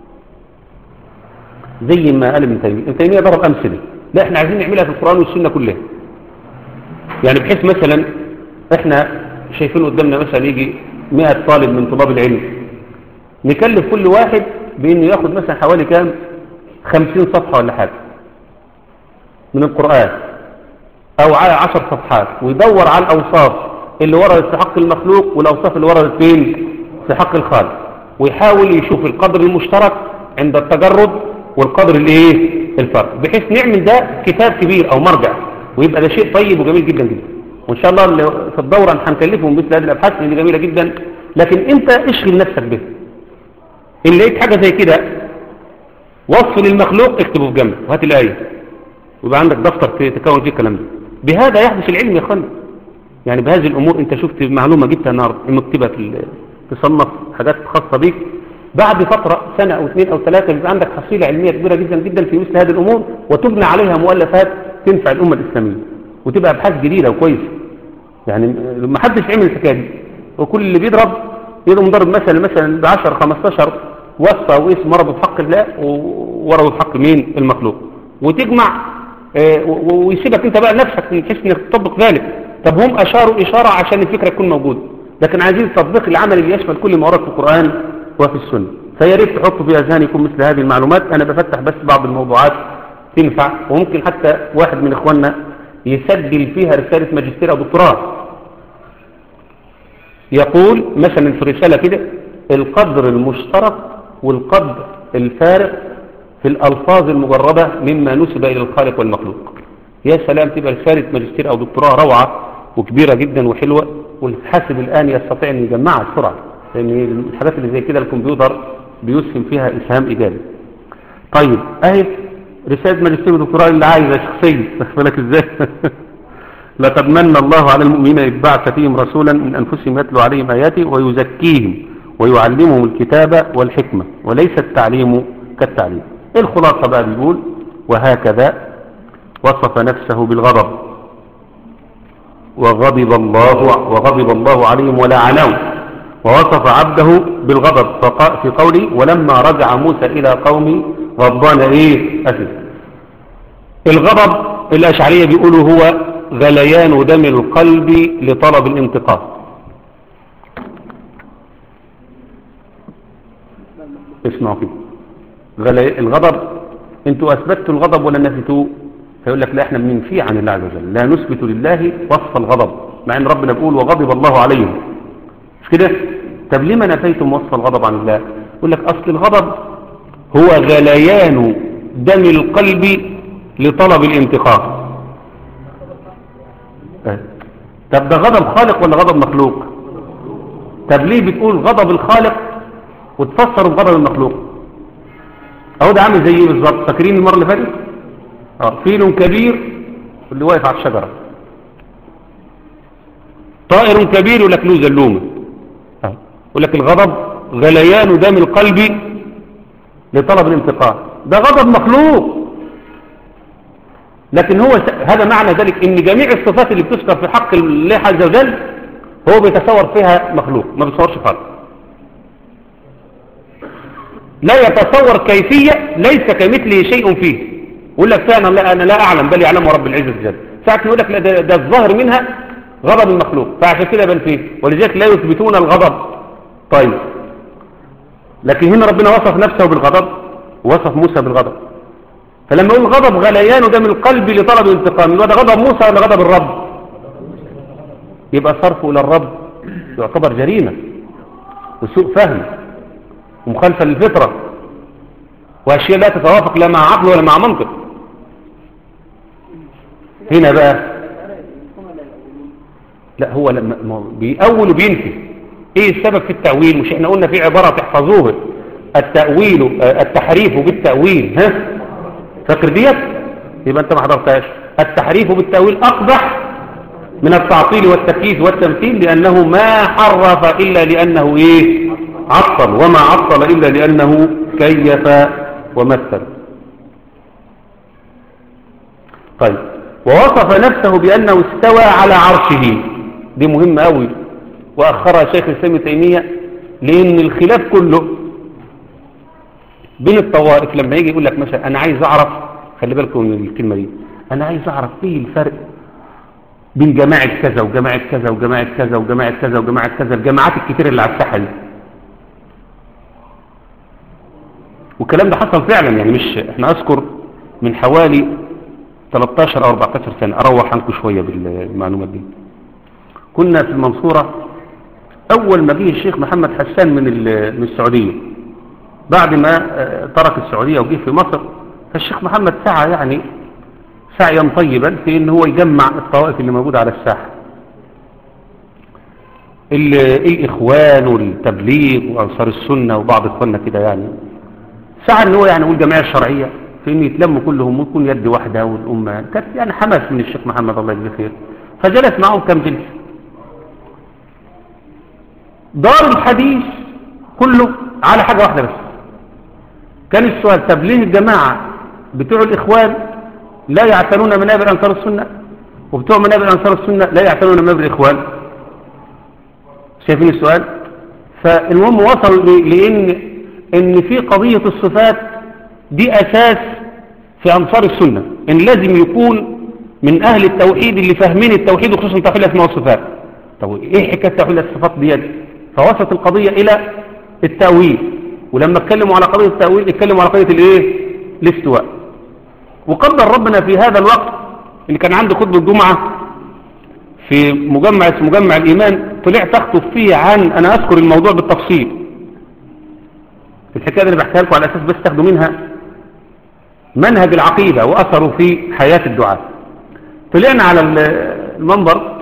Speaker 1: زي ما قال ابن تيمية ابن تيمية ضرب أمثلة لا احنا عايزين نعملها في القرآن والسنة كلها يعني بحيث مثلا احنا شايفين قدامنا مثلا يجي 100 طالب من طلاب العلم نكلف كل واحد بانه ياخد مثلا حوالي كام 50 صفحة ولا حاجة من القرآن او على 10 صفحات ويدور على الاوصاف اللي وردت في حق المخلوق والاوصاف اللي وردت فين في حق الخالق ويحاول يشوف القدر المشترك عند التجرد والقدر الايه الفرق بحيث نعمل ده كتاب كبير او مرجع ويبقى ده شيء طيب وجميل جدا جدا وان شاء الله اللي في الدورة هنكلفهم مثل هذه الابحاث لان جميلة جدا لكن انت اشغل نفسك به ان لقيت حاجة زي كده وصف للمخلوق اكتبه في جنب وهات الآية ويبقى عندك دفتر تكون فيه الكلام ده بهذا يحدث العلم يا اخوانا يعني بهذه الامور انت شفت معلومة جبتها النهارده مكتبة تصنف حاجات خاصة بيك بعد فترة سنة أو اثنين أو ثلاثة يبقى عندك حصيلة علمية كبيرة جدا جدا في مثل هذه الأمور وتبنى عليها مؤلفات تنفع الأمة الإسلامية وتبقى أبحاث جديدة وكويسة يعني ما حدش عمل الحكاية دي وكل اللي بيضرب يضرب مضرب مثلا مثلا ب 10 15 وصفة أو اسم مرض بحق الله وورد بحق مين المخلوق وتجمع ويسيبك انت بقى نفسك تحس انك تطبق ذلك طب هم أشاروا إشارة عشان الفكرة تكون موجودة لكن عايزين تطبيق العمل اللي يشمل كل ما ورد في القرآن وفي السنة فيا ريت تحطوا في أذهانكم مثل هذه المعلومات أنا بفتح بس بعض الموضوعات تنفع وممكن حتى واحد من إخواننا يسجل فيها رسالة ماجستير أو دكتوراه يقول مثلا في رسالة كده القدر المشترك والقدر الفارق في الألفاظ المجردة مما نسب إلى الخالق والمخلوق يا سلام تبقى رسالة ماجستير أو دكتوراه روعة وكبيرة جدا وحلوة والحاسب الآن يستطيع أن يجمعها بسرعة لأن الحاجات اللي زي كده الكمبيوتر بيسهم فيها إسهام إيجابي طيب أهي رسالة ماجستير ودكتوراه اللي عايزة شخصية واخد بالك إزاي لقد من الله على المؤمنين إذ بعث فيهم رسولا من أنفسهم يتلو عليهم آياته ويزكيهم ويعلمهم الكتاب والحكمة وليس التعليم كالتعليم الخلاصة بقى بيقول وهكذا وصف نفسه بالغضب وغضب الله وغضب الله عليهم ولعنهم ووصف عبده بالغضب في قوله ولما رجع موسى إلى قومه غضبان إيه أسف الغضب الأشعرية بيقولوا هو غليان دم القلب لطلب الانتقام اسمعوا كده غلي... الغضب انتوا اثبتوا الغضب ولا نفيتوه فيقول لك لا احنا بننفيه عن الله عز وجل لا نثبت لله وصف الغضب مع ان ربنا بيقول وغضب الله عليهم مش كده طب لما نفيتم وصف الغضب عن الله يقول لك اصل الغضب هو غليان دم القلب لطلب الانتقام طب ده غضب خالق ولا غضب مخلوق طب ليه بتقول غضب الخالق وتفسر بغضب المخلوق اهو ده عامل زي ايه بالظبط فاكرين المره اللي فاتت اه فيل كبير اللي واقف على الشجره طائر كبير يقول لك له زلومه يقول لك الغضب غليان دم القلب لطلب الانتقام ده غضب مخلوق لكن هو هذا معنى ذلك ان جميع الصفات اللي بتذكر في حق الله عز وجل هو بيتصور فيها مخلوق ما بيتصورش خالق لا يتصور كيفية ليس كمثله شيء فيه يقول لك فعلا لا أنا لا أعلم بل يعلمه رب العزة جل ساعة يقول لك لا ده, ده الظاهر منها غضب المخلوق فعشان كده بان فيه ولذلك لا يثبتون الغضب طيب لكن هنا ربنا وصف نفسه بالغضب وصف موسى بالغضب فلما يقول غضب غليان ده من القلب لطلب الانتقام يبقى ده غضب موسى ولا غضب الرب يبقى صرفه إلى الرب يعتبر جريمة وسوء فهم ومخالفة للفطرة وأشياء لا تتوافق لا مع عقل ولا مع منطق هنا بقى لا هو لما ما هو بيأول وبينفي ايه السبب في التأويل مش احنا قلنا في عبارة تحفظوها التأويل آه، التحريف بالتأويل ها فاكر ديت يبقى انت ما حضرتهاش التحريف بالتأويل أقبح من التعطيل والتكييف والتمثيل لأنه ما حرف إلا لأنه إيه عطل وما عطل إلا لأنه كيف ومثل طيب ووصف نفسه بأنه استوى على عرشه دي مهمة أوي وأخرها شيخ الإسلام ابن تيمية لأن الخلاف كله بين الطوائف لما يجي يقول لك مثلا أنا عايز أعرف خلي بالكم من الكلمة دي أنا عايز أعرف إيه الفرق بين جماعة كذا وجماعة كذا وجماعة كذا وجماعة كذا وجماعة كذا الجماعات الكتير اللي على الساحة دي والكلام ده حصل فعلا يعني مش احنا اذكر من حوالي 13 او 14 سنة اروح عنكم شوية بالمعلومات دي كنا في المنصورة اول ما جه الشيخ محمد حسان من ال- من السعودية بعد ما آه، ترك السعودية وجه في مصر فالشيخ محمد سعى يعني سعيا طيبا في ان هو يجمع الطوائف اللي موجودة على الساحة ال- الاخوان والتبليغ وانصار السنة وبعض اخواننا كده يعني سعى ان هو يعني يقول جمعية الشرعية في ان يتلموا كلهم ويكون يد واحدة والامة كانت يعني حماس من الشيخ محمد الله يجزيه خير فجلس معهم كم جلسة دار الحديث كله على حاجة واحدة بس كان السؤال طب ليه الجماعة بتوع الإخوان لا يعتنون منابر أنصار السنة وبتوع منابر أنصار السنة لا يعتنون منابر الإخوان شايفين السؤال فالمهم وصل ل- لأن إن في قضية الصفات دي أساس في أنصار السنة إن لازم يكون من أهل التوحيد اللي فاهمين التوحيد وخصوصا توحيد الأسماء والصفات طب إيه حكاية توحيد الصفات ديت فوصلت القضية إلى التأويل ولما اتكلموا على قضية التأويل اتكلموا على قضية الإيه الاستواء وقدر ربنا في هذا الوقت اللي كان عنده خطبة الجمعة في مجمع اسمه مجمع الإيمان طلعت أخطب فيه عن أنا أذكر الموضوع بالتفصيل الحكاية دي أنا بحكيها لكم على أساس بس تاخدوا منها منهج العقيدة وأثره في حياة الدعاء طلعنا على المنبر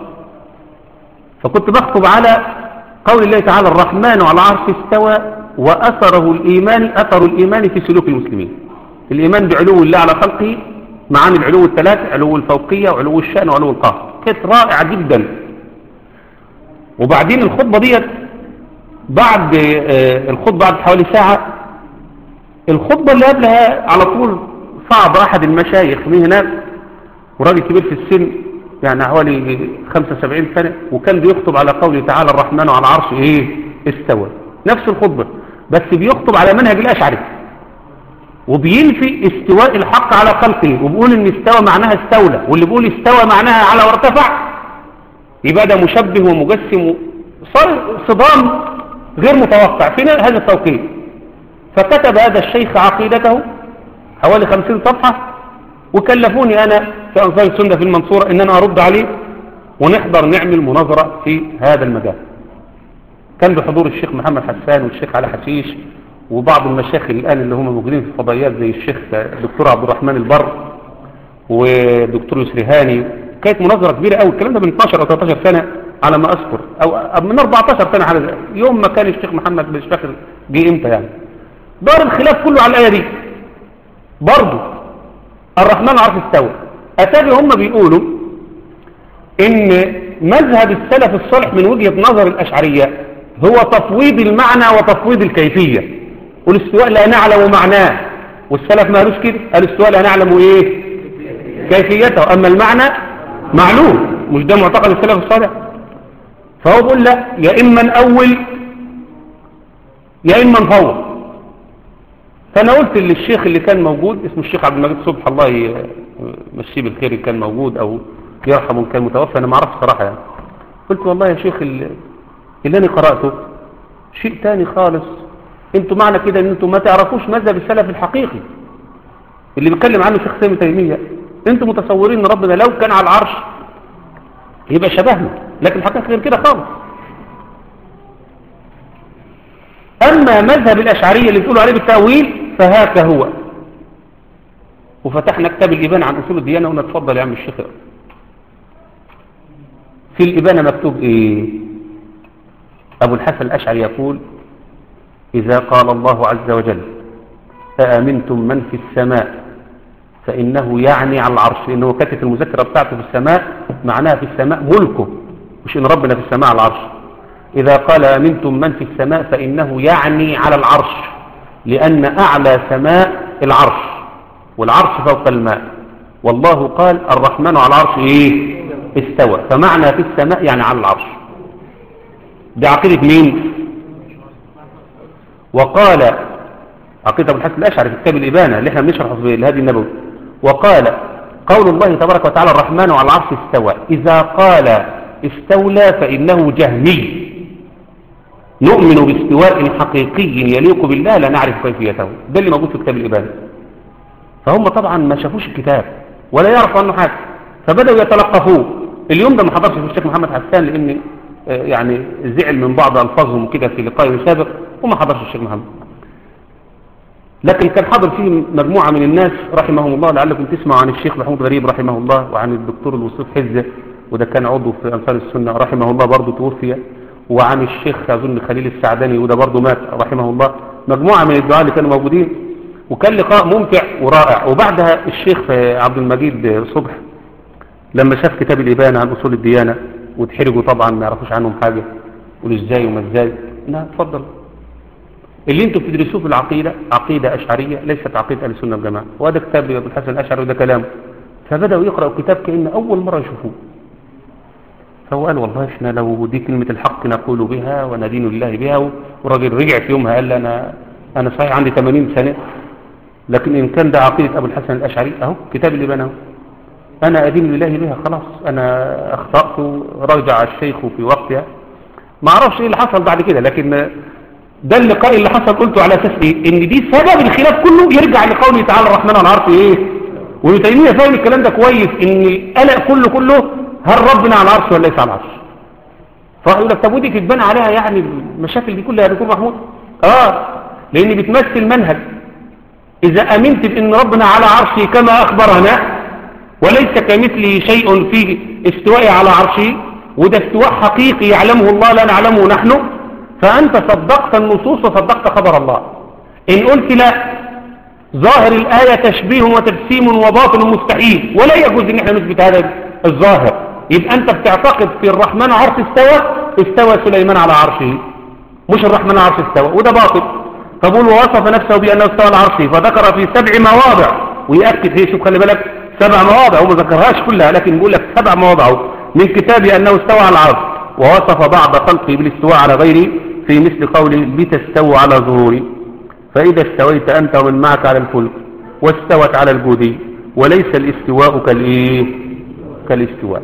Speaker 1: فكنت بخطب على قول الله تعالى الرحمن على العرش استوى وأثره الإيمان أثر الإيمان في سلوك المسلمين الإيمان بعلو الله على خلقه معاني العلو الثلاث علو الفوقية وعلو الشأن وعلو القهر كانت رائعة جدا وبعدين الخطبة ديت بعد آه، الخطبة بعد حوالي ساعة الخطبة اللي قبلها على طول صعب أحد المشايخ من هناك وراجل كبير في السن يعني حوالي 75 سنة وكان بيخطب على قوله تعالى الرحمن على العرش ايه استوى نفس الخطبة بس بيخطب على منهج الأشعري وبينفي استواء الحق على خلقه وبيقول ان استوى معناها استولى واللي بيقول استوى معناها على وارتفع يبقى ده مشبه ومجسم صار صدام غير متوقع فينا هذا التوقيت فكتب هذا الشيخ عقيدته حوالي خمسين صفحة وكلفوني أنا في أنصار السنة في المنصورة إن أنا أرد عليه ونحضر نعمل مناظرة في هذا المجال كان بحضور الشيخ محمد حسان والشيخ علي حشيش وبعض المشايخ الآن اللي هم موجودين في الفضائيات زي الشيخ الدكتور عبد الرحمن البر ودكتور يسري هاني كانت مناظرة كبيرة قوي الكلام ده من 12 أو 13 سنة على ما أذكر أو أو من 14 سنة على يوم ما كان الشيخ محمد مش فاكر جه إمتى يعني دار الخلاف كله على الآية دي برضه الرحمن عرف استوى أتابع هم بيقولوا إن مذهب السلف الصالح من وجهة نظر الأشعرية هو تفويض المعنى وتفويض الكيفية والاستواء لا نعلم معناه والسلف ما قالوش كده قال الاستواء لا نعلم ايه كيفيته اما المعنى معلوم مش ده معتقد السلف الصالح فهو بيقول لا يا اما نأول يا اما نفوض فانا قلت للشيخ اللي كان موجود اسمه الشيخ عبد المجيد صبح الله يمشيه بالخير اللي كان موجود او يرحمه ان كان متوفى انا ما اعرفش صراحه يعني قلت والله يا شيخ اللي, اللي انا قراته شيء تاني خالص انتوا معنى كده ان انتوا ما تعرفوش مذهب السلف الحقيقي اللي بيتكلم عنه شيخ سامي تيمية انتوا متصورين ان ربنا لو كان على العرش يبقى شبهنا لكن الحقيقة غير كده خالص اما مذهب الاشعرية اللي بتقولوا عليه بالتأويل فهذا هو وفتحنا كتاب الإبانة عن أصول الديانة وقلنا اتفضل يا عم الشيخ في الإبانة مكتوب إيه أبو الحسن الأشعري يقول إذا قال الله عز وجل أأمنتم من في السماء فإنه يعني على العرش لأنه كتب المذكرة بتاعته في السماء معناها في السماء ملكه مش إن ربنا في السماء على العرش إذا قال أمنتم من في السماء فإنه يعني على العرش لأن أعلى سماء العرش والعرش فوق الماء والله قال الرحمن على العرش إيه استوى فمعنى في السماء يعني على العرش دي عقيدة مين وقال عقيدة أبو الحسن الأشعري في كتاب الإبانة اللي احنا بنشرحه في الهادي النبوي وقال قول الله تبارك وتعالى الرحمن على العرش استوى إذا قال استولى فإنه جهمي نؤمن باستواء حقيقي يليق بالله لا نعرف كيفيته ده اللي موجود في كتاب الإبانة فهم طبعا ما شافوش الكتاب ولا يعرفوا عنه حاجة فبدأوا يتلقفوه اليوم ده ما حضرش في الشيخ محمد حسان لأن يعني زعل من بعض ألفاظهم كده في لقاء سابق وما حضرش الشيخ محمد لكن كان حضر فيه مجموعة من الناس رحمهم الله لعلكم تسمعوا عن الشيخ محمود غريب رحمه الله وعن الدكتور الوصيف حزة وده كان عضو في أنصار السنة رحمه الله برضه توفي وعن الشيخ أظن خليل السعداني وده برضه مات رحمه الله مجموعة من الدعاء اللي كانوا موجودين وكان لقاء ممتع ورائع وبعدها الشيخ عبد المجيد صبح لما شاف كتاب الإبانة عن أصول الديانة وتحرجوا طبعا ما يعرفوش عنهم حاجة قولوا ازاي وما ازاي لا اتفضل اللي انتوا بتدرسوه في العقيدة عقيدة أشعرية ليست عقيدة أهل السنة والجماعة وهذا كتاب أبو الحسن الأشعري وده كلامه فبدأوا يقرأوا الكتاب كأن أول مرة يشوفوه فهو قال والله احنا لو دي كلمة الحق نقول بها وندين الله بها وراجل رجع في يومها قال أنا أنا صحيح عندي 80 سنة لكن إن كان ده عقيدة أبو الحسن الأشعري أهو كتاب اللي بناه أنا أدين لله بها خلاص أنا أخطأت رجع الشيخ في وقتها ما أعرفش إيه اللي حصل بعد كده لكن ده اللقاء اللي حصل قلته على أساس إيه إن دي سبب الخلاف كله يرجع لقوله تعالى الرحمن على العرش إيه وابن تيمية فاهم الكلام ده كويس إن القلق كله كله هل ربنا على العرش ولا ليس على العرش فيقول لك طب ودي تتبنى عليها يعني المشاكل دي كلها يا دكتور محمود اه لأن بتمثل منهج إذا أمنت بأن ربنا على عرشه كما أخبرنا وليس كمثله شيء في استوائه على عرشه وده استواء حقيقي يعلمه الله لا نعلمه نحن فأنت صدقت النصوص وصدقت خبر الله إن قلت لا ظاهر الآية تشبيه وتجسيم وباطل مستحيل ولا يجوز ان احنا نثبت هذا الظاهر يبقى انت بتعتقد في الرحمن عرش استوى استوى سليمان على عرشه مش الرحمن عرش استوى وده باطل فقول ووصف نفسه بأنه استوى على عرشه فذكر في سبع مواضع ويأكد هي شوف خلي بالك سبع مواضع هو ما ذكرهاش كلها لكن بيقول لك سبع مواضع من كتابه أنه استوى على العرش ووصف بعض خلقه بالاستواء على غيره في مثل قوله لتستوى على ظهوري فإذا استويت أنت ومن معك على الفلك واستوت على الجودي وليس الاستواء كالإيه كالاستواء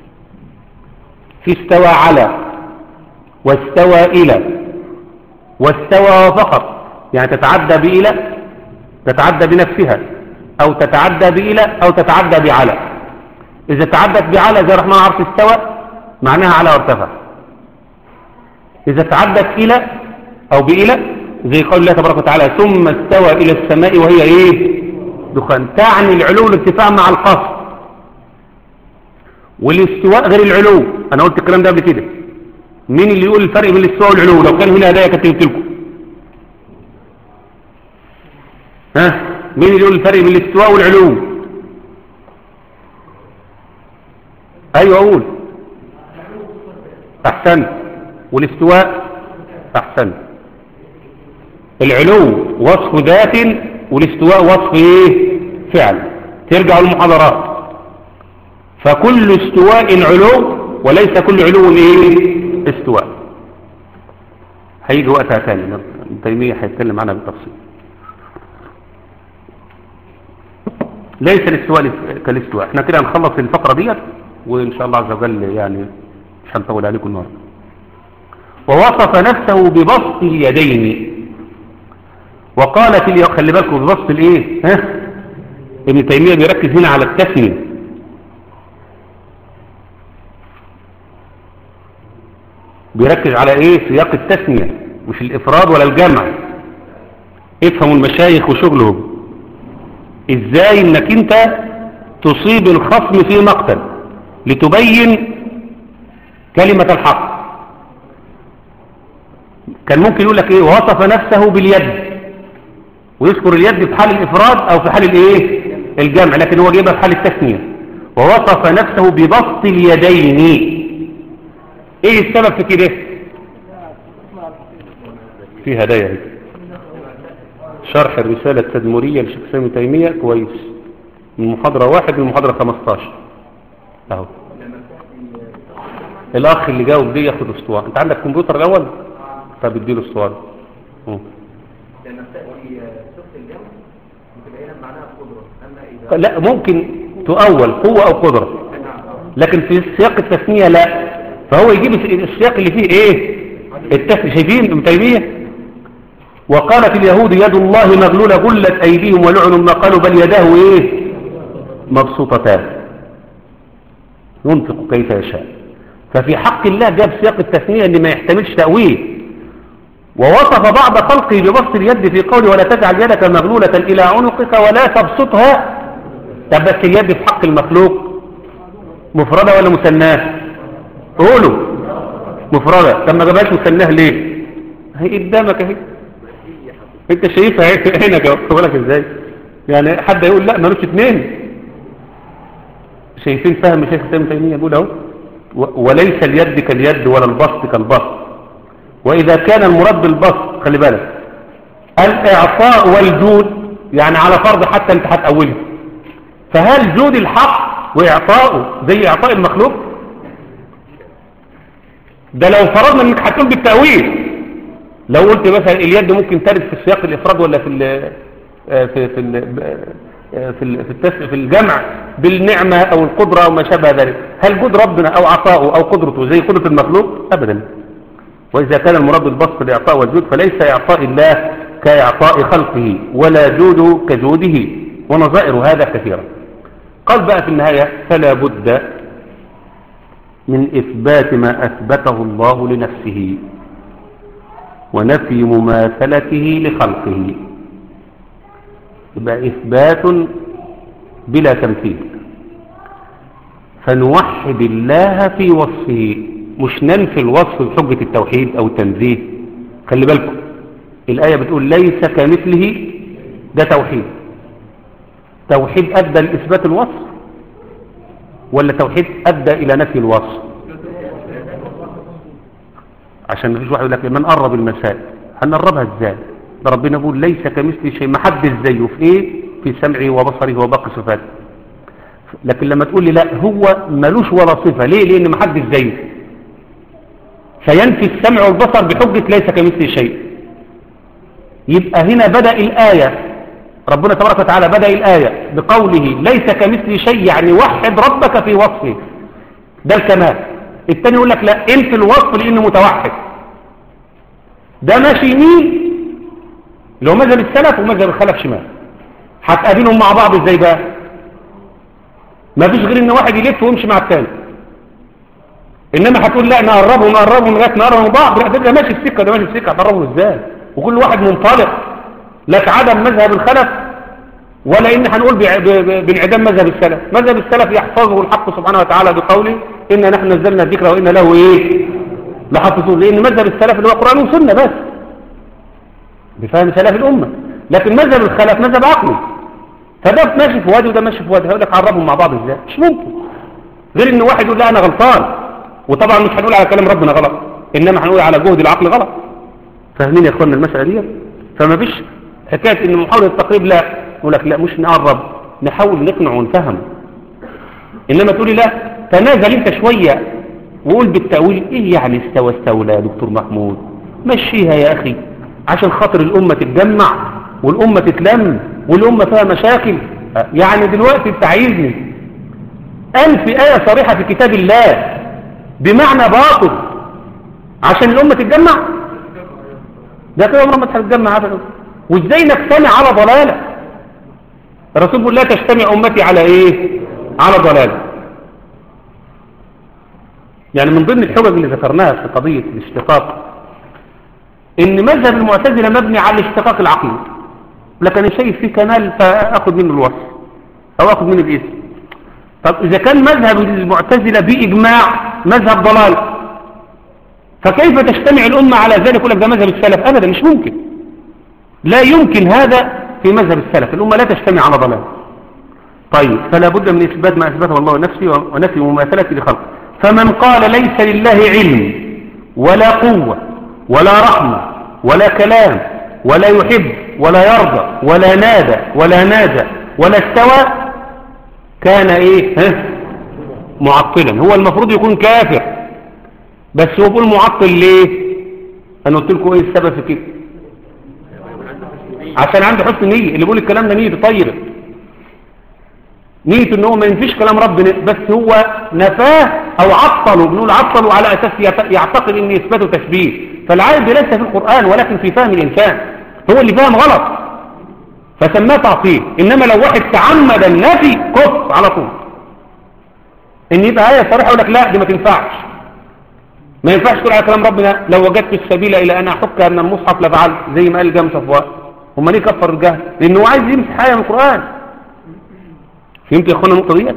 Speaker 1: في استوى على واستوى إلى واستوى فقط يعني تتعدى بإلى تتعدى بنفسها أو تتعدى بإلى أو تتعدى بعلى إذا تعدت بعلى زي الرحمن عرش استوى معناها على وارتفع إذا تعدت إلى أو بإلى زي قول الله تبارك وتعالى ثم استوى إلى السماء وهي إيه دخان تعني العلو والارتفاع مع القصد والاستواء غير العلو أنا قلت الكلام ده قبل كده مين اللي يقول الفرق بين الاستواء والعلو لو كان هنا هدايا كنت قلت لكم ها مين اللي يقول الفرق بين الاستواء والعلو ايوه اقول احسنت والاستواء احسنت العلو وصف ذات والاستواء وصف ايه فعل ترجع للمحاضرات فكل استواء علو وليس كل علو ايه استواء هيجي وقتها ثاني ابن تيميه هيتكلم عنها بالتفصيل ليس الاستواء كالاستواء احنا كده هنخلص الفقره ديت وان شاء الله عز وجل يعني مش هنطول عليكم النهارده ووصف نفسه ببسط اليدين وقالت اليهود خلي بالكم ببسط الايه ها ابن تيمية بيركز هنا على التثنية بيركز على ايه سياق التثنية مش الافراد ولا الجمع افهموا المشايخ وشغلهم ازاي انك انت تصيب الخصم في مقتل لتبين كلمة الحق كان ممكن يقول لك ايه وصف نفسه باليد ويذكر اليد في حال الافراد او في حال الايه الجمع لكن هو جايبها في حال التثنية ووصف نفسه ببسط اليدين ايه السبب في كده في هدايا هيك. شرح الرسالة التدمرية لشيخ سامي تيمية كويس من محاضرة واحد من محاضرة 15 اهو الاخ اللي جاوب دي ياخد اسطوانة انت عندك كمبيوتر الاول طب اديله اسطوانة مم.
Speaker 2: لما تأتي صفة الجمع متبينة معناها قدرة أما إذا
Speaker 1: لا ممكن تؤول قوة او قدرة لكن في سياق التثنية لا فهو يجيب السياق اللي فيه ايه التثنية شايفين ابن تيمية وقالت اليهود يد الله مغلولة غلت ايديهم ولعنوا ما قالوا بل يداه ايه مبسوطتان ينفق كيف يشاء ففي حق الله جاب سياق التثنية اللي ما يحتملش تأويل ووصف بعض خلقه ببسط اليد في قوله ولا تجعل يدك مغلولة إلى عنقك ولا تبسطها طب بس اليد في حق المخلوق مفردة ولا مثناه قولوا مفردة طب ما جابهاش مثناه ليه هي قدامك اهي انت شايفها اهي هنا جاوبت لك ازاي يعني حد يقول لا ملوش اتنين شايفين فهم شيخ سامي تيمية يقول اهو و- وليس اليد كاليد ولا البسط كالبسط وإذا كان المراد بالبسط خلي بالك الإعطاء والجود يعني على فرض حتى انت هتأوله فهل جود الحق وإعطاؤه زي إعطاء المخلوق ده لو فرضنا انك هتقول بالتأويل لو قلت مثلا اليد ممكن ترد في سياق الإفراد ولا في ال في في ال في ال في, التس في الجمع بالنعمة أو القدرة أو ما شابه ذلك هل جود ربنا أو عطاؤه أو قدرته زي قدرة المخلوق أبدا وإذا كان المراد بالبسط الإعطاء والجود فليس إعطاء الله كإعطاء خلقه ولا جود كجوده ونظائر هذا كثيرا قال بقى في النهاية فلا بد من إثبات ما أثبته الله لنفسه ونفي مماثلته لخلقه يبقى إثبات بلا تمثيل فنوحد الله في وصفه مش ننفي الوصف بحجة التوحيد أو التنزيه خلي بالكم الآية بتقول ليس كمثله ده توحيد توحيد أدى لإثبات الوصف ولا توحيد أدى إلى نفي الوصف عشان مفيش واحد يقول لك لما نقرب المسائل هنقربها ازاي ده ربنا يقول ليس كمثله شيء ما حدش زيه في ايه في سمعه وبصره وباقي صفاته لكن لما تقول لي لا هو ملوش ولا صفة ليه لان ما حدش زيه فينفي السمع والبصر بحجة ليس كمثله شيء يبقى هنا بدأ الآية ربنا تبارك وتعالى بدأ الآية بقوله ليس كمثله شيء يعني وحد ربك في وصفه ده الكمال التاني يقول لك لا انت الوصف لانه متوحد ده ماشي يمين لو مذهب السلف ومذهب الخلف شمال هتقابلهم مع بعض ازاي بقى ما فيش غير ان واحد يلف ويمشي مع التاني انما هتقول لا نقربهم نقربهم لغايه نقربهم من بعض لا ده ماشي السكه ده ماشي السكه هتقربهم ازاي وكل واحد منطلق لا عدم مذهب الخلف ولا ان هنقول بع- ب- ب- بانعدام مذهب السلف مذهب السلف يحفظه الحق سبحانه وتعالى بقوله إنا نحن نزلنا الذكر وإنا له إيه لحافظون لأن مذهب السلف اللي هو قرآن وسنة بس بفهم سلف الأمة لكن مذهب الخلف مذهب عقلي فده ماشي في وادي وده ماشي في وادي هقول لك عربهم مع بعض ازاي مش ممكن غير ان واحد يقول لا انا غلطان وطبعا مش هنقول على كلام ربنا غلط انما هنقول على جهد العقل غلط فاهمين يا اخوانا المسألة دي فما فيش حكاية ان محاولة التقريب لا يقول لك لا مش نقرب نحاول نقنع ونفهم انما تقولي لا تنازل انت شوية وقول بالتأويل ايه يعني استوى استولى يا دكتور محمود مشيها يا اخي عشان خاطر الامة تتجمع والامة تتلم والامة فيها مشاكل يعني دلوقتي انت عايزني ألف آية صريحة في كتاب الله بمعنى باطل عشان الأمة تتجمع ده كده عمرها ما هتتجمع أبدا وازاي نجتمع على ضلالة الرسول بيقول لا تجتمع أمتي على إيه على ضلالة يعني من ضمن الحجج اللي ذكرناها في قضية الاشتقاق ان مذهب المعتزلة مبني على الاشتقاق العقلي لكن انا شايف فيه كمال فاخد منه الوصف او اخد منه الاسم طب اذا كان مذهب المعتزلة باجماع مذهب ضلال فكيف تجتمع الامة على ذلك يقول لك ده مذهب السلف ابدا مش ممكن لا يمكن هذا في مذهب السلف الامة لا تجتمع على ضلال طيب فلا بد من اثبات ما اثبته الله نفسي ونفي مماثلته لخلقه فمن قال ليس لله علم ولا قوة ولا رحمة ولا كلام ولا يحب ولا يرضى ولا نادى ولا نادى ولا استوى كان ايه ها معطلا هو المفروض يكون كافر بس هو بيقول معطل ليه انا قلت لكم ايه السبب في كده عشان عنده حسن نية اللي بيقول الكلام ده نيته طيبه نيته ان هو ما ينفيش كلام ربنا بس هو نفاه او عطله بنقول عطله على اساس يعتقد ان اثباته تشبيه فالعيب ليس في القرآن ولكن في فهم الانسان هو اللي فاهم غلط فسماه تعطيل انما لو واحد تعمد النفي كفر على طول ان يبقى آية صريحة يقول لك لا دي ما تنفعش ما ينفعش تقول على كلام ربنا لو وجدت السبيل الى ان احكها من المصحف لفعلت زي ما قال جام صفوان هم ليه كفر الجهل لانه عايز يمسح حاجه من القرآن فهمت يا اخوانا النقطه ديت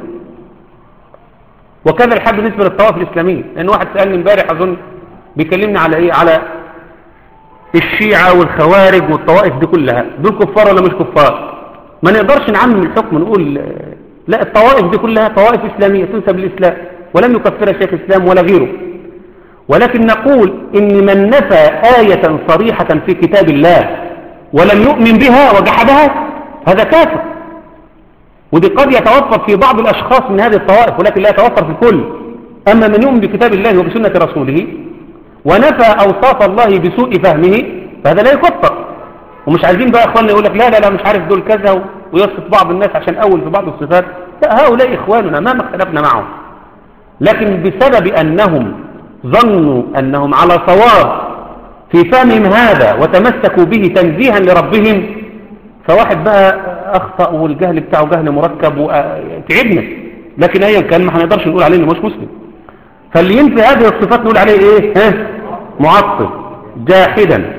Speaker 1: وكذا الحد بالنسبه للطواف الاسلاميه لان واحد سالني امبارح اظن بيكلمني على ايه على الشيعة والخوارج والطوائف دي كلها دول كفار ولا مش كفار ما نقدرش نعمم الحكم نقول لا الطوائف دي كلها طوائف اسلاميه تنسب للاسلام ولم يكفرها شيخ الاسلام ولا غيره ولكن نقول ان من نفى آية صريحة في كتاب الله ولم يؤمن بها وجحدها هذا كافر ودي قد يتوفر في بعض الأشخاص من هذه الطوائف ولكن لا يتوفر في الكل أما من يؤمن بكتاب الله وبسنة رسوله ونفى أوصاف الله بسوء فهمه فهذا لا يكفر ومش عايزين بقى أخواننا يقول لك لا لا لا مش عارف دول كذا ويصف بعض الناس عشان أول في بعض الصفات لا هؤلاء إخواننا ما اختلفنا معهم لكن بسبب أنهم ظنوا أنهم على صواب في فهمهم هذا وتمسكوا به تنزيها لربهم فواحد بقى أخطأ والجهل بتاعه جهل مركب وتعبنا لكن أيا كان ما هنقدرش نقول عليه إنه مش مسلم فاللي ينفي هذه الصفات نقول عليه إيه ها معطل جاحدا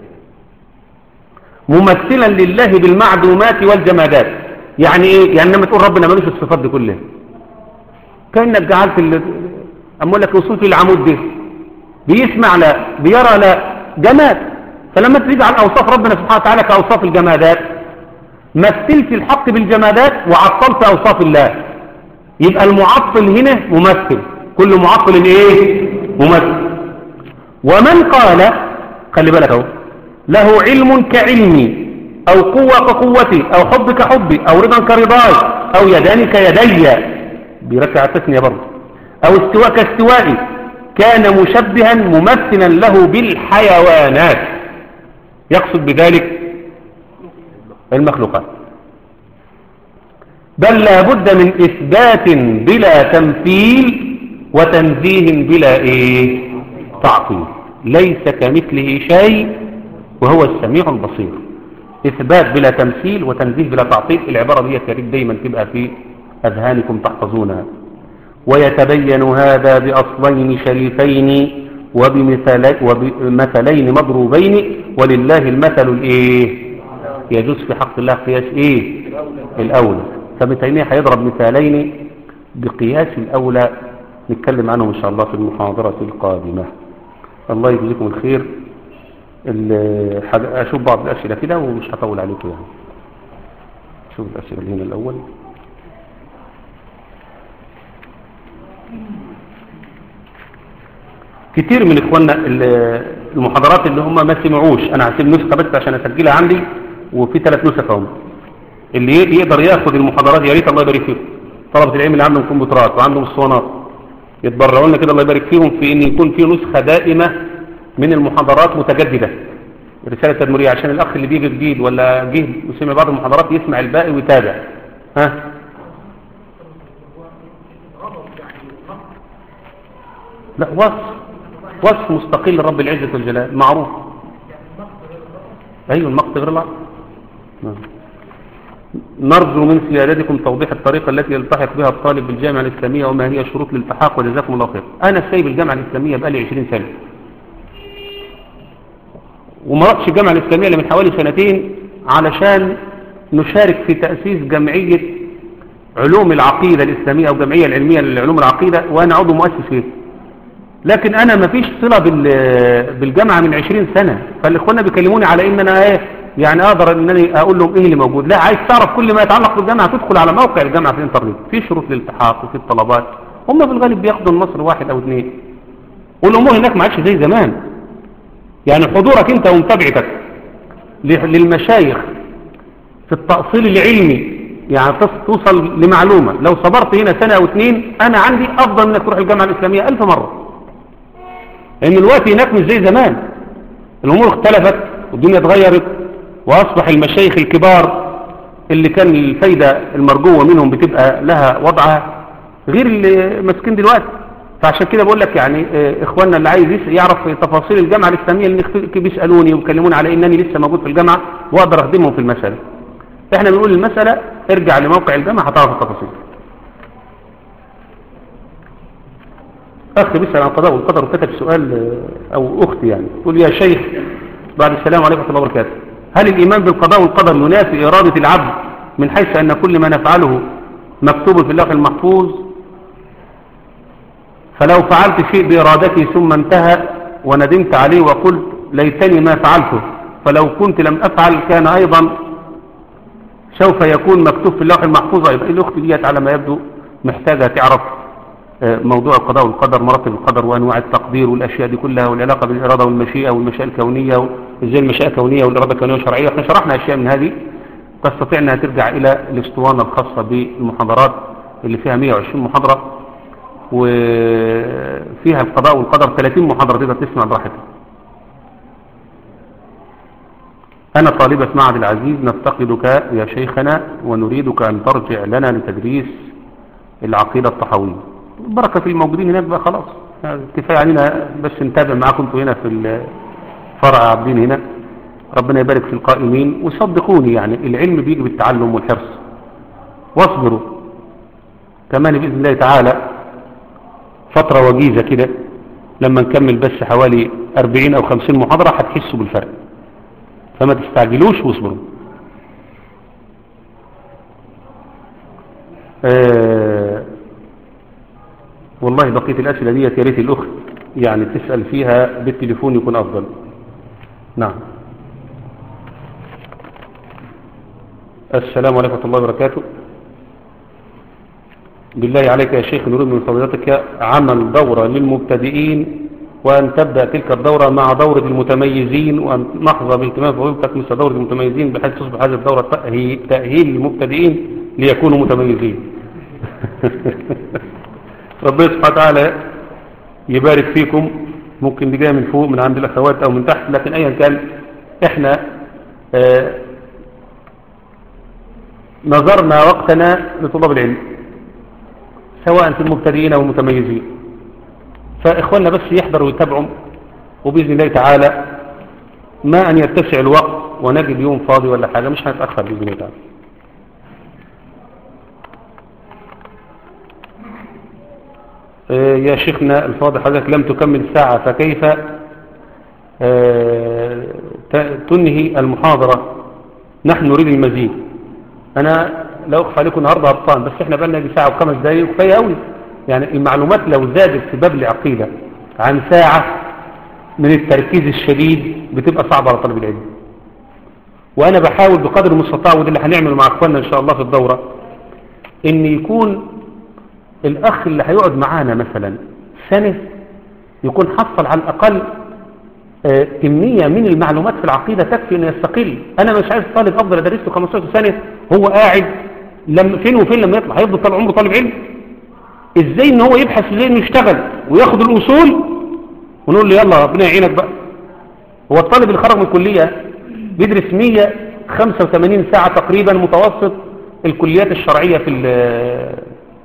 Speaker 1: ممثلا لله بالمعدومات والجمادات يعني إيه يعني لما تقول ربنا ملوش الصفات دي كلها كأنك جعلت اللي أقول لك وصلت للعمود ده بيسمع لا بيرى لا جماد فلما تريد عن أوصاف ربنا سبحانه وتعالى كأوصاف الجمادات مثلت الحق بالجمادات وعطلت أوصاف الله يبقى المعطل هنا ممثل كل معطل ايه ممثل ومن قال خلي بالك اهو له علم كعلمي أو قوة كقوتي أو حب كحبي أو رضا كرضاي أو يدان كيدي بيركع التثنية برضه أو استواء كاستوائي كان مشبها ممثلا له بالحيوانات يقصد بذلك المخلوقات بل لا بد من إثبات بلا تمثيل وتنزيه بلا إيه تعطيل ليس كمثله شيء وهو السميع البصير إثبات بلا تمثيل وتنزيه بلا تعطيل العبارة دي يا ريت دايما تبقى في أذهانكم تحفظونها ويتبين هذا بأصلين شريفين وبمثلين, وبمثلين مضروبين ولله المثل الإيه يجوز في حق الله قياس إيه الأولى فابن تيمية هيضرب مثالين بقياس الأولى نتكلم عنهم إن شاء الله في المحاضرة القادمة الله يجزيكم الخير أشوف بعض الأسئلة كده ومش هطول عليكم يعني شوف الأسئلة اللي هنا الأول كتير من إخواننا المحاضرات اللي هم ما سمعوش أنا هسيب نسخة بس عشان أسجلها عندي وفي ثلاث نسخ هم اللي يقدر ياخد المحاضرات يا ريت الله يبارك فيهم طلبة العلم اللي عندهم كمبيوترات وعندهم اسطوانات يتبرعوا لنا كده الله يبارك فيهم في ان يكون في نسخة دائمة من المحاضرات متجددة رسالة تدمرية عشان الأخ اللي بيجي جديد ولا جه وسمع بعض المحاضرات يسمع الباقي ويتابع ها لا وصف وصف مستقل لرب العزة والجلال معروف أيوه المقت غير الله نعم. نرجو من سيادتكم توضيح الطريقة التي يلتحق بها الطالب بالجامعة الإسلامية وما هي شروط الالتحاق وجزاكم الله خير أنا سايب الجامعة الإسلامية بقالي 20 سنة وما رحتش الجامعة الإسلامية إلا من حوالي سنتين علشان نشارك في تأسيس جمعية علوم العقيدة الإسلامية أو جمعية العلمية للعلوم العقيدة وأنا عضو مؤسس فيها لكن أنا ما فيش صلة بال- بالجامعة من 20 سنة فالإخواننا بيكلموني على إن أنا إيه يعني أقدر إنني أقول لهم إيه اللي موجود لا عايز تعرف كل ما يتعلق بالجامعة تدخل على موقع الجامعة في الإنترنت في شروط للالتحاق وفي الطلبات هم في الغالب بياخدوا النصر واحد أو اثنين والأمور هناك ما عادش زي زمان يعني حضورك أنت ومتابعتك ل- للمشايخ في التأصيل العلمي يعني تص- توصل لمعلومة لو صبرت هنا سنة أو اثنين أنا عندي أفضل منك تروح الجامعة الإسلامية ألف مرة لأن الوقت هناك مش زي زمان الأمور اختلفت والدنيا اتغيرت وأصبح المشايخ الكبار اللي كان الفايدة المرجوة منهم بتبقى لها وضعها غير اللي ماسكين دلوقتي فعشان كده بقول لك يعني آه، إخواننا اللي عايز يس- يعرف تفاصيل الجامعة الإسلامية اللي اخت- بيسألوني ويكلموني على إنني لسه موجود في الجامعة وأقدر أخدمهم في المسألة احنا بنقول المسألة ارجع لموقع الجامعة هتعرف التفاصيل أخ بيسأل عن القضاء والقدر وكتب سؤال آه، أو أخت يعني تقول يا شيخ بعد السلام عليكم ورحمة الله وبركاته هل الإيمان بالقضاء والقدر ينافي إرادة العبد من حيث أن كل ما نفعله مكتوب في اللوح المحفوظ فلو فعلت شيء بإرادتي ثم انتهى وندمت عليه وقلت ليتني ما فعلته فلو كنت لم أفعل كان أيضا سوف يكون مكتوب في اللوح المحفوظ أيضا الأخت ديت على ما يبدو محتاجة تعرف آه، موضوع القضاء والقدر مراتب القدر وأنواع التقدير والأشياء دي كلها والعلاقة بالإرادة والمشيئة والمشيئة الكونية وإزاي المشيئة كونية والإرادة الكونية والشرعية احنا شرحنا أشياء من هذه تستطيع أنها ترجع إلى الاسطوانة الخاصة بالمحاضرات اللي فيها 120 محاضرة وفيها القضاء والقدر 30 محاضرة تقدر تسمع براحتك أنا طالبة معهد العزيز نفتقدك يا شيخنا ونريدك أن ترجع لنا لتدريس العقيدة الطحوية البركة في الموجودين هناك بقى خلاص يعني كفاية علينا بس نتابع معاكم انتوا هنا في الفرع عابدين هنا ربنا يبارك في القائمين وصدقوني يعني العلم بيجي بالتعلم والحرص واصبروا كمان بإذن الله تعالى فترة وجيزة كده لما نكمل بس حوالي 40 أو 50 محاضرة هتحسوا بالفرق فما تستعجلوش واصبروا آه والله بقية الأسئلة دي يا ريت الأخت يعني تسأل فيها بالتليفون يكون أفضل نعم السلام عليكم ورحمة الله وبركاته بالله عليك يا شيخ نريد من فضيلتك عمل دورة للمبتدئين وأن تبدأ تلك الدورة مع دورة المتميزين وأن نحظى باهتمام فضيلتك مثل دورة المتميزين بحيث تصبح هذه الدورة تأهي- تأهيل للمبتدئين ليكونوا متميزين ربنا سبحانه وتعالى يبارك فيكم ممكن دي جايه من فوق من عند الاخوات او من تحت لكن ايا كان احنا آه نظرنا وقتنا لطلاب العلم سواء في المبتدئين او المتميزين فاخواننا بس يحضروا ويتابعوا وباذن الله تعالى ما ان يتسع الوقت ونجد يوم فاضي ولا حاجه مش هنتاخر باذن الله تعالى آه، يا شيخنا الفاضل حضرتك لم تكمل ساعة فكيف آه، ت- تنهي المحاضرة نحن نريد المزيد أنا لا أخفى عليكم النهاردة هبطان بس إحنا بقى نجي ساعة وخمس دقايق وكفاية قوي يعني المعلومات لو زادت في باب العقيدة عن ساعة من التركيز الشديد بتبقى صعبة على طالب العلم وأنا بحاول بقدر المستطاع وده اللي هنعمله مع أخواننا إن شاء الله في الدورة إن يكون الأخ اللي هيقعد معانا مثلا سنة يكون حصل على الأقل آه، كمية من المعلومات في العقيدة تكفي انه يستقل انا مش عايز طالب افضل ادرس له 15 سنة هو قاعد لما فين وفين لما يطلع هيفضل طول عمره طالب علم ازاي ان هو يبحث ازاي انه يشتغل وياخد الاصول ونقول له يلا ربنا يعينك بقى هو الطالب اللي خرج من الكلية بيدرس 185 ساعة تقريبا متوسط الكليات الشرعية في ال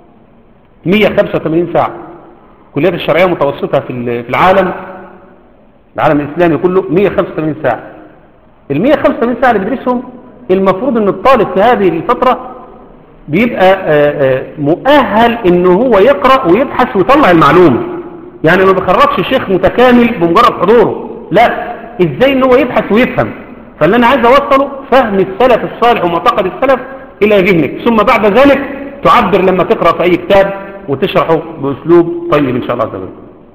Speaker 1: 185 ساعة الكليات الشرعية متوسطة في ال- في العالم العالم الإسلامي كله 185 ساعة ال 185 ساعة اللي بيدرسهم المفروض ان الطالب في هذه الفترة بيبقى آه، آه، مؤهل ان هو يقرأ ويبحث ويطلع المعلومة يعني ما بيخرجش شيخ متكامل بمجرد حضوره لا ازاي ان هو يبحث ويفهم فاللي انا عايز اوصله فهم السلف الصالح ومعتقد السلف الى ذهنك ثم بعد ذلك تعبر لما تقرأ في اي كتاب وتشرحه باسلوب طيب ان شاء الله عز وجل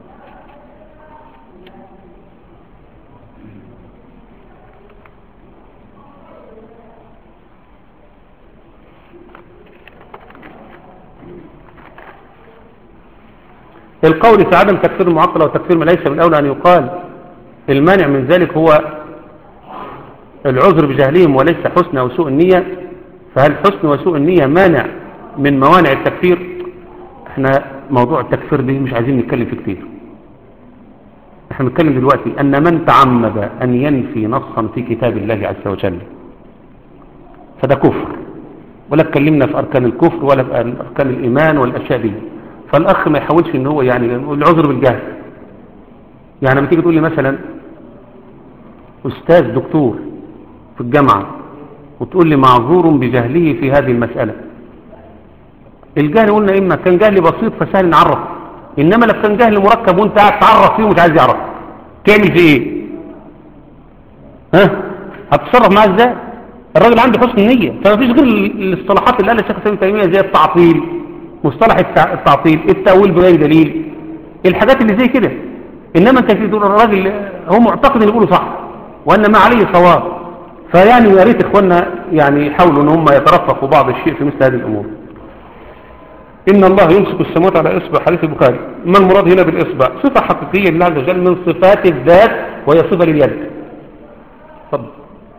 Speaker 1: القول في عدم تكفير المعطلة وتكفير ما ليس من الأولى أن يقال المانع من ذلك هو العذر بجهلهم وليس حسن أو سوء النية فهل حسن وسوء النية مانع من موانع التكفير احنا موضوع التكفير ده مش عايزين نتكلم فيه كتير احنا بنتكلم دلوقتي أن من تعمد أن ينفي نصا في كتاب الله عز وجل فده كفر ولا اتكلمنا في أركان الكفر ولا في أركان الإيمان والأشياء دي فالأخ ما يحاولش ان هو يعني العذر بالجهل يعني لما تيجي تقول لي مثلا أستاذ دكتور في الجامعة وتقول لي معذور بجهله في هذه المسألة الجهل قلنا إما كان جهل بسيط فسهل نعرف إنما لو كان جهل مركب وانت قاعد تعرف فيه ومش عايز يعرف تعمل فيه ايه ها هتتصرف معاه ازاي الراجل عنده حسن نية فما فيش غير الاصطلاحات اللي قالها الشيخ سامي تيمية زي التعطيل مصطلح التع- التعطيل التأويل بغير دليل الحاجات اللي زي كده إنما أنت في تقول الراجل هو معتقد إن يقوله صح وأن ما عليه صواب فيعني يا ريت إخواننا يعني يحاولوا إن هم يترفقوا بعض الشيء في مثل هذه الأمور إن الله يمسك السماوات على إصبع حديث البخاري ما المراد هنا بالإصبع صفة حقيقية لله عز وجل من صفات الذات وهي صفة لليد اتفضل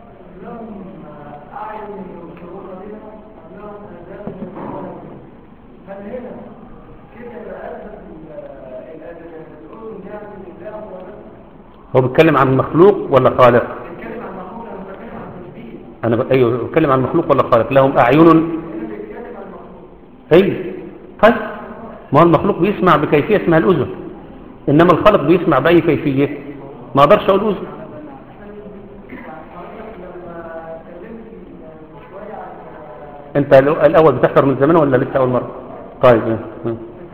Speaker 1: هو بيتكلم عن مخلوق ولا خالق انا ب... ايوه بتكلم عن مخلوق ولا خالق لهم اعين اي طيب ما هو المخلوق بيسمع بكيفيه اسمها الاذن انما الخالق بيسمع باي كيفيه ما اقدرش اقول اذن انت الأ- الاول بتحضر من زمان ولا لسه اول مره طيب اه. اه.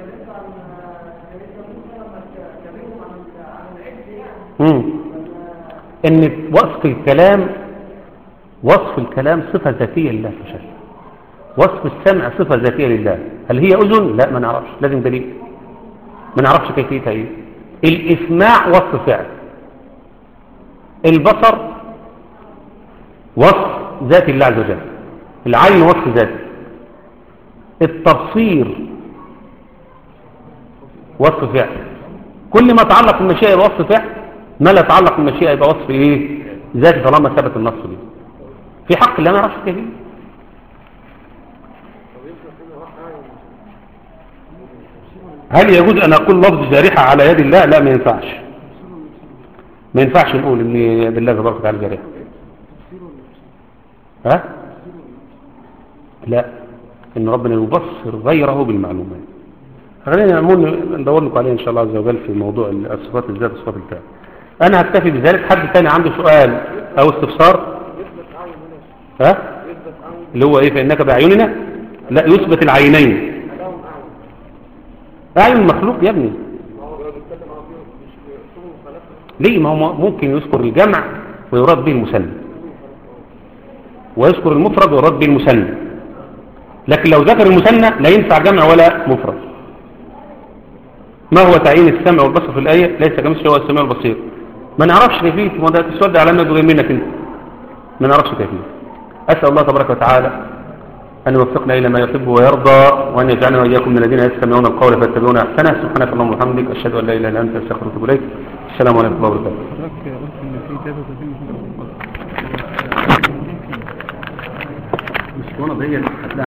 Speaker 1: مم. ان وصف الكلام وصف الكلام صفة ذاتية لله في شيء وصف السمع صفة ذاتية لله هل هي أذن؟ لا ما نعرفش لازم دليل ما نعرفش كيفيتها ايه الإسماع وصف فعل البصر وصف ذات الله عز وجل العين وصف ذاتي التبصير وصف فعل كل ما تعلق بالمشيئة يبقى وصف فعل ما لا يتعلق بالمشيئة يبقى وصف ايه ذاتي طالما ثبت النص دي في حق الله ما يعرفش كيف هل يجوز ان اقول لفظ جارحة على يد الله لا ما ينفعش ما ينفعش نقول ان يد الله تبارك وتعالى جارحة ها لا ان ربنا يبصر غيره بالمعلومات خلينا نعمل ندور لكم عليه ان شاء الله عز وجل في موضوع الصفات الذات والصفات الفعل انا هكتفي بذلك حد تاني عنده سؤال او استفسار ها اللي هو ايه فانك باعيننا لا يثبت العينين اعين المخلوق يا ابني ليه ما هو ممكن يذكر الجمع ويراد به المثنى ويذكر المفرد ويراد به المثنى لكن لو ذكر المثنى لا ينفع جمع ولا مفرد ما هو تعيين السمع والبصر في الآية ليس كمثله هو السميع البصير ما نعرفش كيفية ما ده السؤال ده على انه غير منك انت ما نعرفش كيفية أسأل الله تبارك وتعالى أن يوفقنا إلى ما يحب ويرضى وأن يجعلنا وإياكم من الذين يستمعون القول فيتبعون أحسنه سبحانك اللهم وبحمدك أشهد أن لا إله إلا أنت أستغفرك وأتوب إليك السلام عليكم ورحمة الله وبركاته
Speaker 3: حضرتك قلت ان في داتا
Speaker 1: مش وانا ديت